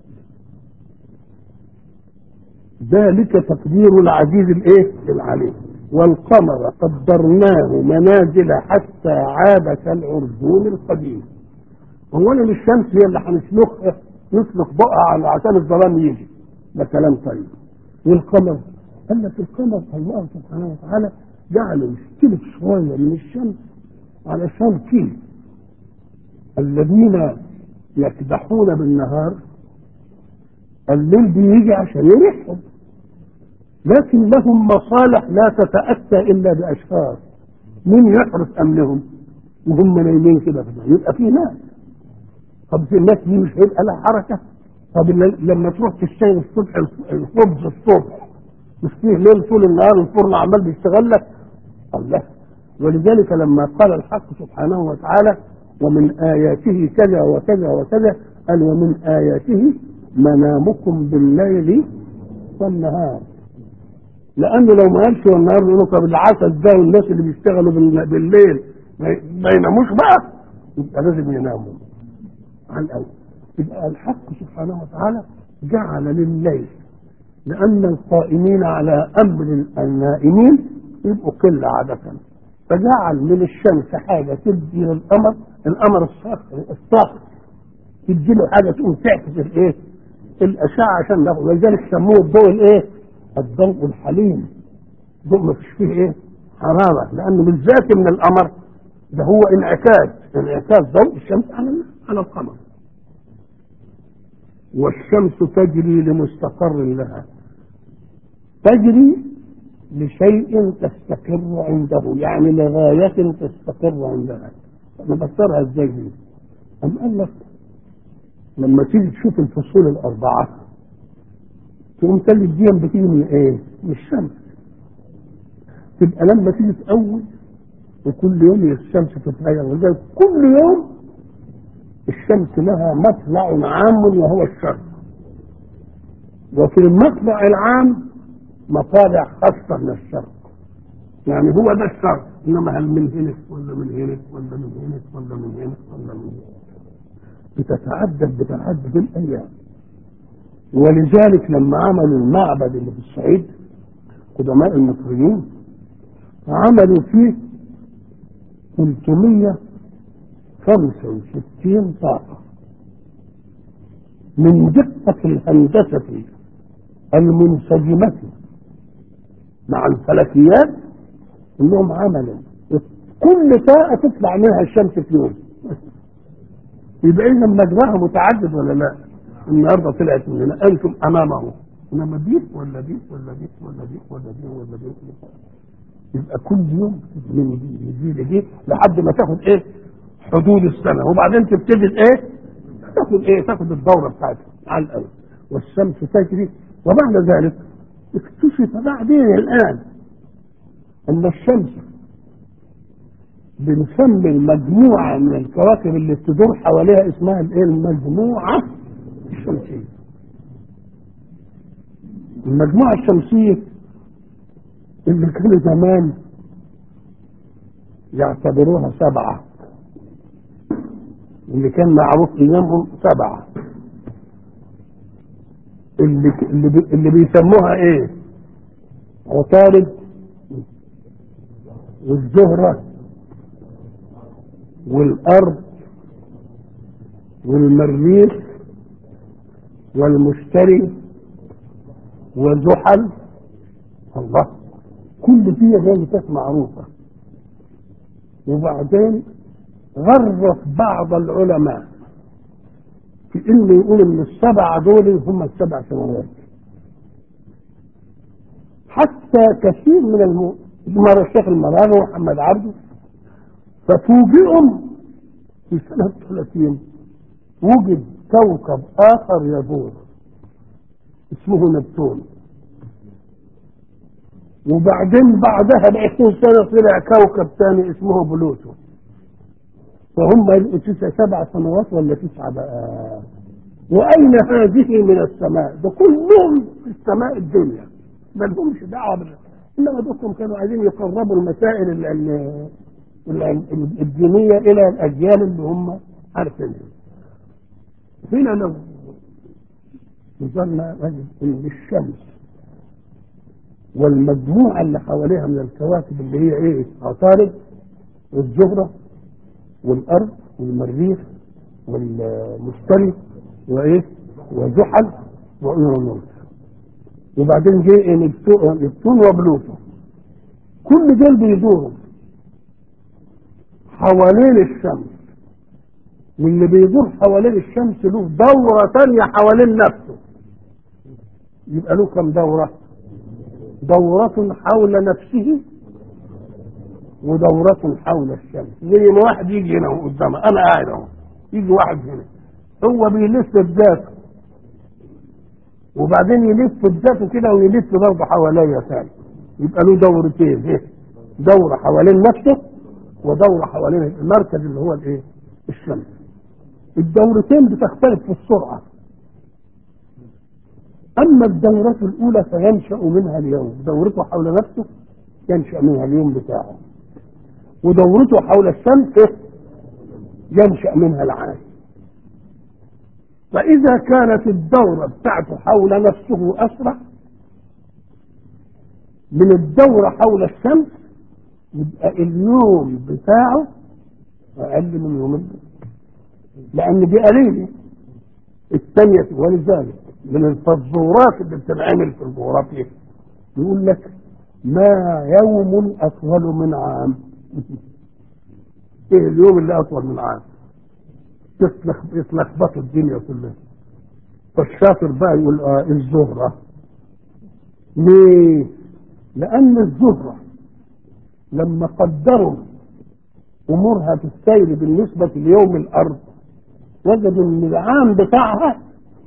ذلك تقدير العزيز الايه العليم والقمر قدرناه منازل حتى عاد كالعرجون القديم اولا الشمس هي اللي هنسلخها نسلخ بقها عشان الظلام يجي ده كلام طيب والقمر قال لك القمر الله سبحانه وتعالى جعل يستلف شويه من الشمس علشان كده الذين يكدحون بالنهار الليل بيجي عشان يريحهم لكن لهم مصالح لا تتأتى إلا بأشخاص مين يحرس أمنهم وهم نايمين كده في النهار. يبقى في ناس طب في الناس دي مش هيبقى لها حركة طب ل- لما تروح تشتغل الصبح الخبز الصبح مش فيه ليل طول النهار الفرن عمال بيشتغل لك الله ولذلك لما قال الحق سبحانه وتعالى ومن آياته كذا وكذا وكذا قال ومن آياته منامكم بالليل والنهار لأنه لو ما قالش والنهار يقول لك طب العسل ده والناس اللي بيشتغلوا بال- بالليل ما ما يناموش بقى يبقى لازم يناموا على الأول يبقى الحق سبحانه وتعالى جعل لليل لأن القائمين على أمر النائمين يبقوا قلة عادة فجعل من الشمس حاجة تدي للقمر القمر الصاخر الصاخر تدي له حاجة تقوم تعكس الإيه؟ الأشعة عشان ناخد ولذلك سموه الضوء الإيه؟ الضوء الحليم ضوء ما فيش فيه إيه؟ حرارة لأنه مش ذاتي من القمر ده هو انعكاس انعكاس ضوء الشمس على على القمر والشمس تجري لمستقر لها تجري لشيء تستقر عنده يعني لغاية تستقر عندها نفسرها ازاي دي أم قال لك لما تيجي تشوف الفصول الأربعة تقوم تلي دي بتيجي من ايه؟ من الشمس تبقى لما تيجي تأول وكل يوم الشمس تتغير ولذلك كل يوم الشمس لها مطلع عام وهو الشرق وفي المطلع العام مطالع خاصة من الشرق يعني هو ده الشرق انما هل من هنا ولا من هنا ولا من هنا ولا من هنا ولا من هنا بتتعدد بتعدد الايام ولذلك لما عملوا المعبد اللي في الصعيد قدماء المصريين عملوا فيه 365 طاقة من دقة الهندسة المنسجمة مع الفلكيات انهم عملوا كل طاقة تطلع منها الشمس في يوم يبقى اذا مجراها متعدد ولا لا؟ النهارده طلعت من هنا انتم امامه انما دي ولا دي ولا دي ولا دي ولا دي ولا دي يبقى كل يوم من دي لدي لدي لحد ما تاخد ايه؟ حدود السنه وبعدين تبتدي ايه؟ تاخد ايه؟ تاخد الدوره بتاعتها على الاول والشمس تجري وبعد ذلك اكتشف بعدين الان ان الشمس بنسمي المجموعة من الكواكب اللي بتدور حواليها اسمها الايه المجموعة الشمسية المجموعة الشمسية اللي كانوا زمان يعتبروها سبعة اللي كان معروف ايامهم سبعة اللي اللي, بي اللي بيسموها ايه؟ عطارد والزهرة والأرض والمريخ والمشتري وزحل الله كل دي غايتات معروفة وبعدين غرف بعض العلماء في انه يقول ان السبعة دول هم السبع سماوات حتى كثير من الم... مرة الشيخ المراغي ومحمد عبده ففوجئهم في سنة 30 وجد كوكب آخر يدور اسمه نبتون وبعدين بعدها ب 20 سنة طلع كوكب ثاني اسمه بلوتو فهم يبقوا تسع سبع سنوات ولا تسعة بقى وأين هذه من السماء ده كلهم في السماء الدنيا ما لهمش دعوة بال إنما دوكم كانوا عايزين يقربوا المسائل ال- ال- ال- الدينية إلى الأجيال اللي هم عارفينها هنا لو نظرنا نجد إن الشمس والمجموعة اللي حواليها من الكواكب اللي هي إيه عطارد والزهرة والأرض والمريخ والمشتري وإيه وزحل وأورانوس وبعدين جه نبتون نبتون وبلوتو كل دول بيدوروا حوالين الشمس واللي بيدور حوالين الشمس له دورة تانية حوالين نفسه يبقى له كم دورة دورة حول نفسه ودورة حول الشمس زي ما واحد يجي هنا قدامه انا قاعد اهو يجي واحد هنا هو بيلف بذاته وبعدين يلف بذاته كده ويلف برضه حواليا ثاني يبقى له دورتين ايه دورة حوالين نفسه ودورة حوالين المركز اللي هو الايه الشمس الدورتين بتختلف في السرعة أما الدورة الأولى فينشأ منها اليوم دورته حول نفسه ينشأ منها اليوم بتاعه ودورته حول الشمس ينشأ منها العام فإذا كانت الدورة بتاعته حول نفسه أسرع من الدورة حول الشمس يبقى اليوم بتاعه أقل من يوم الدورة لأن دي قليلة الثانية ولذلك من الفزورات اللي بتنعمل في الجغرافيا يقول لك ما يوم أطول من عام ايه اليوم اللي أطول من عام يتلخبطوا الدنيا كلها فالشاطر بقى يقول اه الزهرة ليه؟ لأن الزهرة لما قدروا أمورها في السير بالنسبة ليوم الأرض وجدوا ان العام بتاعها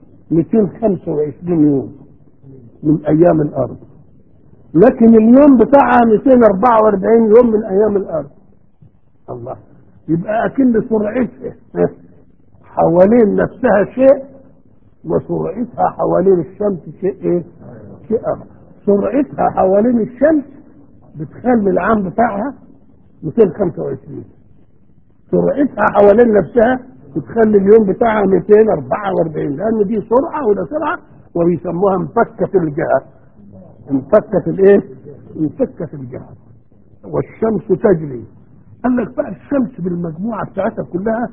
225 يوم من ايام الارض لكن اليوم بتاعها 244 يوم من ايام الارض الله يبقى اكن سرعتها حوالين نفسها شيء وسرعتها حوالين الشمس شيء ايه شيء اخر سرعتها حوالين الشمس بتخلي العام بتاعها 225 سرعتها حوالين نفسها بتخلي اليوم بتاعها 244 لان دي سرعه وده سرعه وبيسموها انفكت الجهه انفكت الايه؟ انفكت الجهه والشمس تجري قال لك بقى الشمس بالمجموعه بتاعتها كلها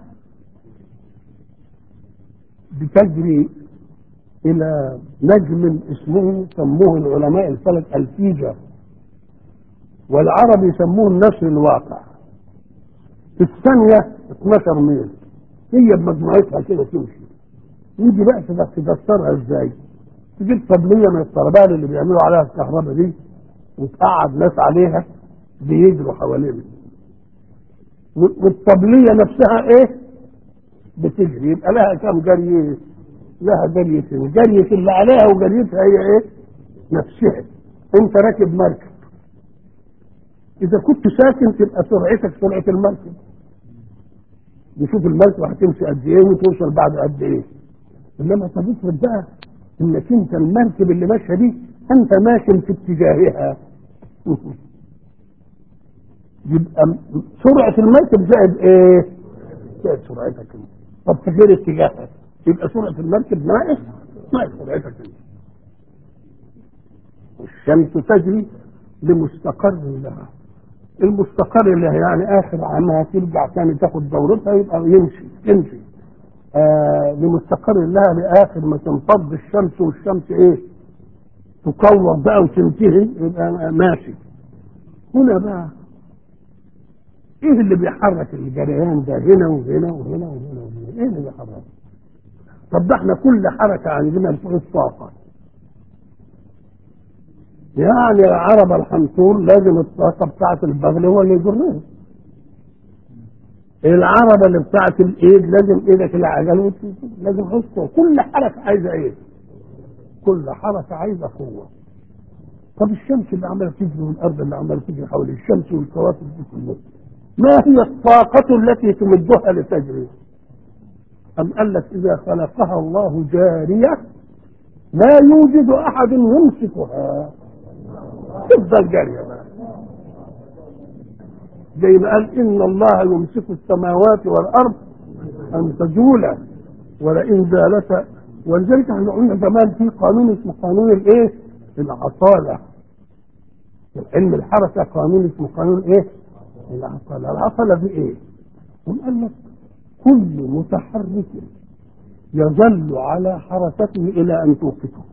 بتجري الى نجم اسمه سموه العلماء الفلك الفيجر والعرب يسموه النسر الواقع في الثانيه 12 ميل هي بمجموعتها كده تمشي يجي بقى تفسرها ازاي تجيب طبليه من الطربان اللي بيعملوا عليها الكهرباء دي وتقعد ناس عليها بيجروا حواليها والطبليه نفسها ايه بتجري يبقى لها كم جري لها جريتين جرية اللي عليها وجريتها هي ايه نفسها انت راكب مركب اذا كنت ساكن تبقى سرعتك سرعه المركب نشوف المركب هتمشي قد ايه وتوصل بعد قد ايه انما تفرض بقى انك انت المركب اللي ماشيه دي انت ماشي في اتجاهها يبقى سرعه المركب زائد ايه؟ زائد سرعتك انت طب في غير اتجاهها يبقى سرعه المركب ناقص ناقص سرعتك انت والشمس تجري لمستقر لها المستقر اللي هي يعني اخر عامها ترجع تاني تاخد دورتها يبقى يمشي يمشي آه لمستقر لها لاخر ما تنفض الشمس والشمس ايه تكور بقى وتنتهي يبقى ماشي هنا بقى ايه اللي بيحرك الجريان ده هنا وهنا وهنا وهنا وهنا ايه اللي بيحرك طب ده احنا كل حركه عندنا بتعود طاقه يعني العرب الحنطور لازم الطاقة بتاعت البغل هو اللي يجرها العربة اللي بتاعت الايد لازم ايدك العجل لازم حصة كل حركة عايزة ايه كل حركة عايزة قوة طب الشمس اللي عمالة تجري والارض اللي عمالة تجري حول الشمس والكواكب دي كلها ما هي الطاقة التي تمدها لتجري أم قال لك إذا خلقها الله جارية لا يوجد أحد يمسكها تفضل جارية بقى زي ما قال إن الله يمسك السماوات والأرض أن تزولا ولئن زالتا ولذلك احنا قلنا زمان في قانون اسمه قانون الايه؟ العطالة علم الحركة قانون اسمه قانون ايه؟ العطالة العطالة دي ايه؟ هم قال لك كل متحرك يظل على حركته إلى أن توقفه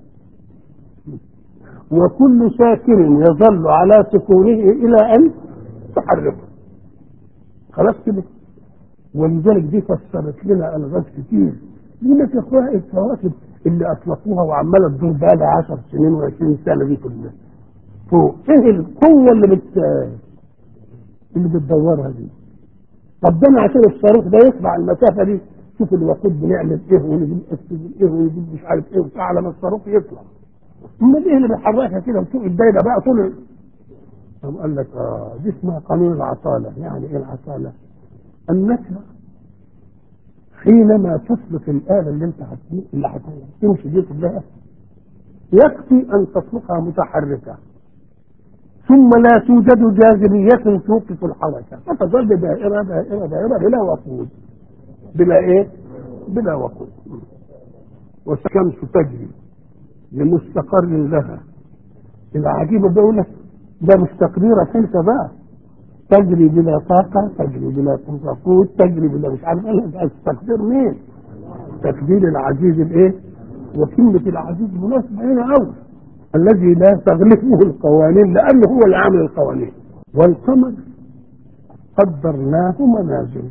وكل ساكن يظل على سكونه إلى أن تحركه خلاص كده ولذلك دي فسرت لنا ألغاز كتير يقول لك يا اخويا الكواكب اللي اطلقوها وعماله تدور بقى لها 10 سنين و20 سنه دي كلها فوق ايه القوة اللي بت اللي بتدورها دي طب ده أنا عشان الصاروخ ده يطلع المسافة دي شوف الوقود بنعمل ايه ونجيب اكسجين ايه ونجيب مش عارف ايه وبتاع على ما الصاروخ يطلع امال ايه اللي بيحركها كده وفوق الدايره بقى طول طب قال لك اه دي اسمها قانون العطاله يعني ايه العطاله؟ انك حينما تطلق الاله اللي انت هت- اللي هتمشي دي كلها يكفي ان تطلقها متحركه ثم لا توجد جاذبية توقف الحركة فتظل دائرة دائرة دائرة بلا وقود بلا ايه؟ بلا وقود والشمس تجري لمستقر لها العجيب بيقول لك ده مش تقديرك انت بقى تجري بلا طاقة تجري بلا وقود تجري بلا مش عارف ايه تقدير مين؟ تقدير العزيز الايه؟ وكلمة العزيز مناسبة هنا قوي الذي لا تغلبه القوانين لأنه هو اللي عامل القوانين والقمر قدرناه منازل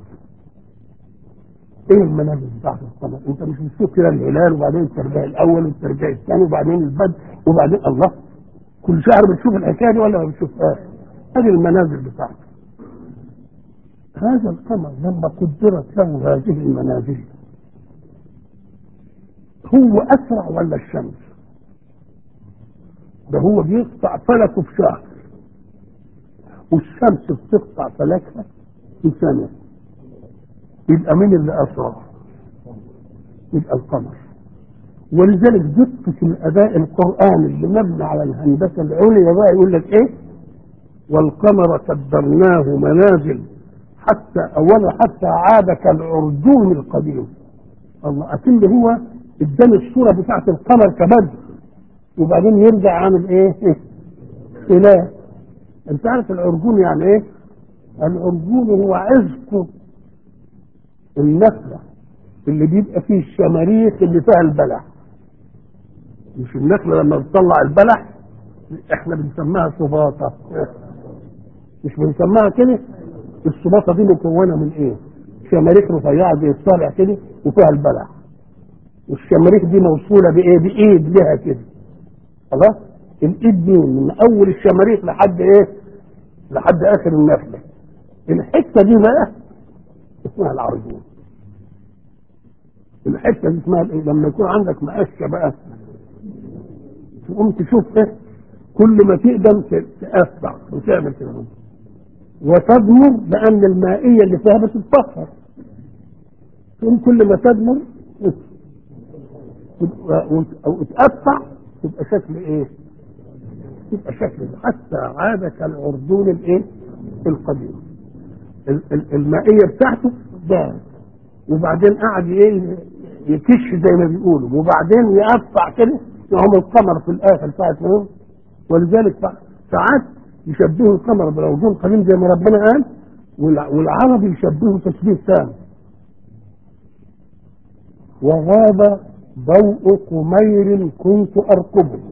ايه المنازل بتاعت القمر انت مش بتشوف كده الهلال وبعدين التربيع الاول والتربيع الثاني وبعدين البدء وبعدين الله كل شهر بتشوف الحكايه دي ولا ما بتشوفهاش هذه المنازل بتاعته هذا القمر لما قدرت له هذه المنازل هو اسرع ولا الشمس ده هو بيقطع فلكه في شهر والشمس بتقطع فلكها في سنه يبقى مين اللي اسرع يبقى القمر ولذلك دقة الأداء القرآني اللي مبني على الهندسة العليا بقى يقول لك إيه؟ والقمر قدرناه منازل حتى أولا حتى عاد كالعرجون القديم الله أكن هو اداني الصورة بتاعت القمر كبدر وبعدين يرجع عامل إيه؟ إله أنت عارف العرجون يعني إيه؟ العرجون هو عزق النخلة اللي بيبقى فيه الشماريخ اللي فيها البلح مش النخلة لما بتطلع البلح احنا بنسميها سباطة مش بنسميها كده السباطة دي مكونة من ايه شماريخ رفيعة زي الصالع كده وفيها البلح والشماريخ دي موصولة بايه بايد لها كده خلاص الايد دي من اول الشماريخ لحد ايه لحد اخر النخلة الحتة دي بقى اسمها العرجون الحته دي اسمها ايه لما يكون عندك مقشه بقى تقوم تشوف ايه كل ما تقدم تأسع وتعمل كده وتضمر لان المائيه اللي فيها بتتبخر تقوم كل ما تضمر او تأسع تبقى شكل ايه تبقى شكل حتى عاد كالعرجون الايه القديم المائيه بتاعته ده وبعدين قعد ايه يكش زي ما بيقولوا وبعدين يقطع كده يقوم القمر في الاخر ساعه ما ولذلك ساعات يشبهوا القمر بالعرجون القديم زي ما ربنا قال والعرب يشبهوا تشبيه ثاني وغاب ضوء قمير كنت ارقبه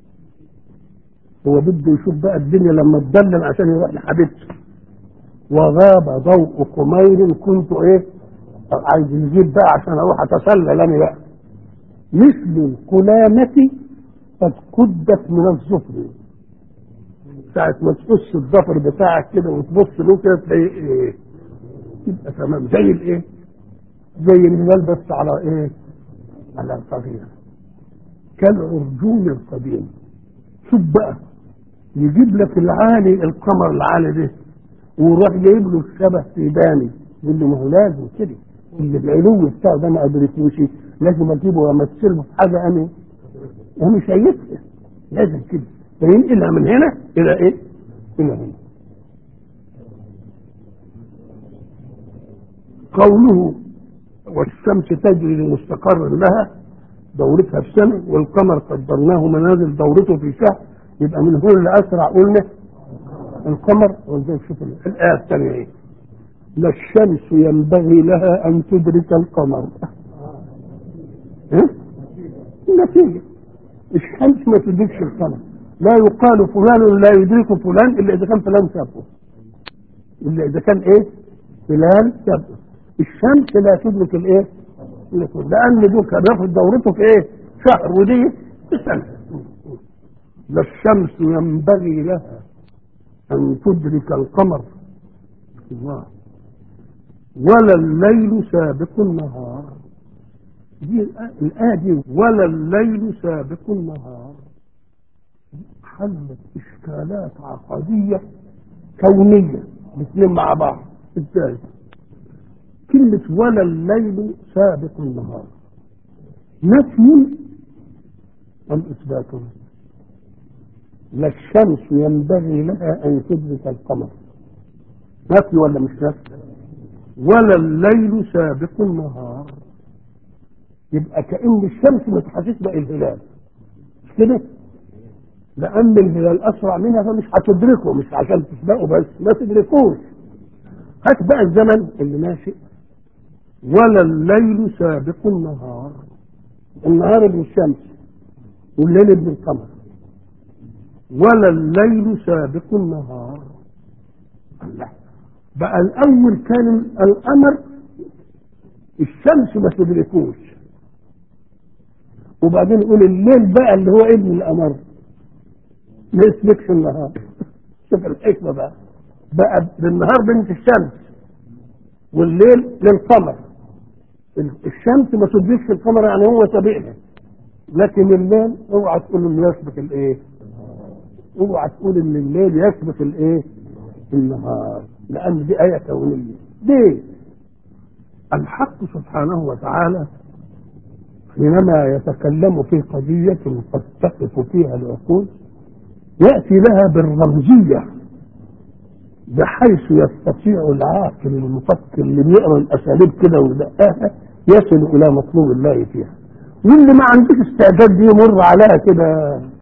هو بده يشوف بقى الدنيا لما تدلل عشان يروح لحبيبته وغاب ضوء قمير كنت ايه عايز يجيب بقى عشان اروح اتسلل انا بقى مثل الكلامة قد كدت من الظفر ساعة ما تقص الظفر بتاعك كده وتبص له كده تلاقي ايه يبقى تمام زي الايه زي الهلال بس على ايه على الصغير كالعرجون القديم شوف بقى يجيب لك العالي القمر العالي ده ويروح جايب له الشبه سيداني يقول له ما هو لازم كده اللي العلو بتاعه ده ما قدرتوش لازم اجيبه وامثله في حاجه انا انا شايفها لازم كده فينقلها من هنا الى ايه؟ الى هنا قوله والشمس تجري لمستقر لها دورتها في سنه والقمر قدرناه منازل دورته في شهر يبقى من هو اللي اسرع قلنا القمر ولذلك شوف الايه الثانيه ايه لا الشمس ينبغي لها ان تدرك القمر نتيجة الشمس ما تدركش القمر لا يقال فلان لا يدرك فلان الا اذا كان فلان سابقه الا اذا كان ايه فلان سابقه الشمس لا تدرك الايه لان دول كان ياخد دورته في ايه شهر ودي في سنه لا الشمس ينبغي لها أن تدرك القمر الله ولا الليل سابق النهار دي الآ- الآية دي ولا الليل سابق النهار حلت إشكالات عقدية كونية الاثنين مع بعض ازاي؟ كلمة ولا الليل سابق النهار نفي أم إثبات لا الشمس ينبغي لها أن تدرك القمر نفي ولا مش نفي ولا الليل سابق النهار يبقى كأن الشمس ما تحسسنا الهلال مش كده لأن الهلال أسرع منها فمش هتدركه مش عشان تسبقه بس ما تدركوش هات بقى الزمن اللي ماشي ولا الليل سابق النهار النهار ابن الشمس والليل ابن القمر ولا الليل سابق النهار الله بقى الأول كان القمر الشمس ما تدركوش وبعدين يقول الليل بقى اللي هو ابن القمر ما يسبقش النهار شوف الحكمة بقى بقى بالنهار بنت الشمس والليل للقمر الشمس ما تدركش القمر يعني هو سابقها لكن الليل اوعى تقول انه يسبق الايه اوعى تقول ان الليل يسبق الايه النهار لان دي ايه كونيه ليه الحق سبحانه وتعالى حينما يتكلم في قضية قد تقف فيها العقول يأتي لها بالرمزية بحيث يستطيع العاقل المفكر اللي بيقرا الاساليب كده ويدققها يصل الى مطلوب الله فيها واللي ما عندوش استعداد دي يمر عليها كده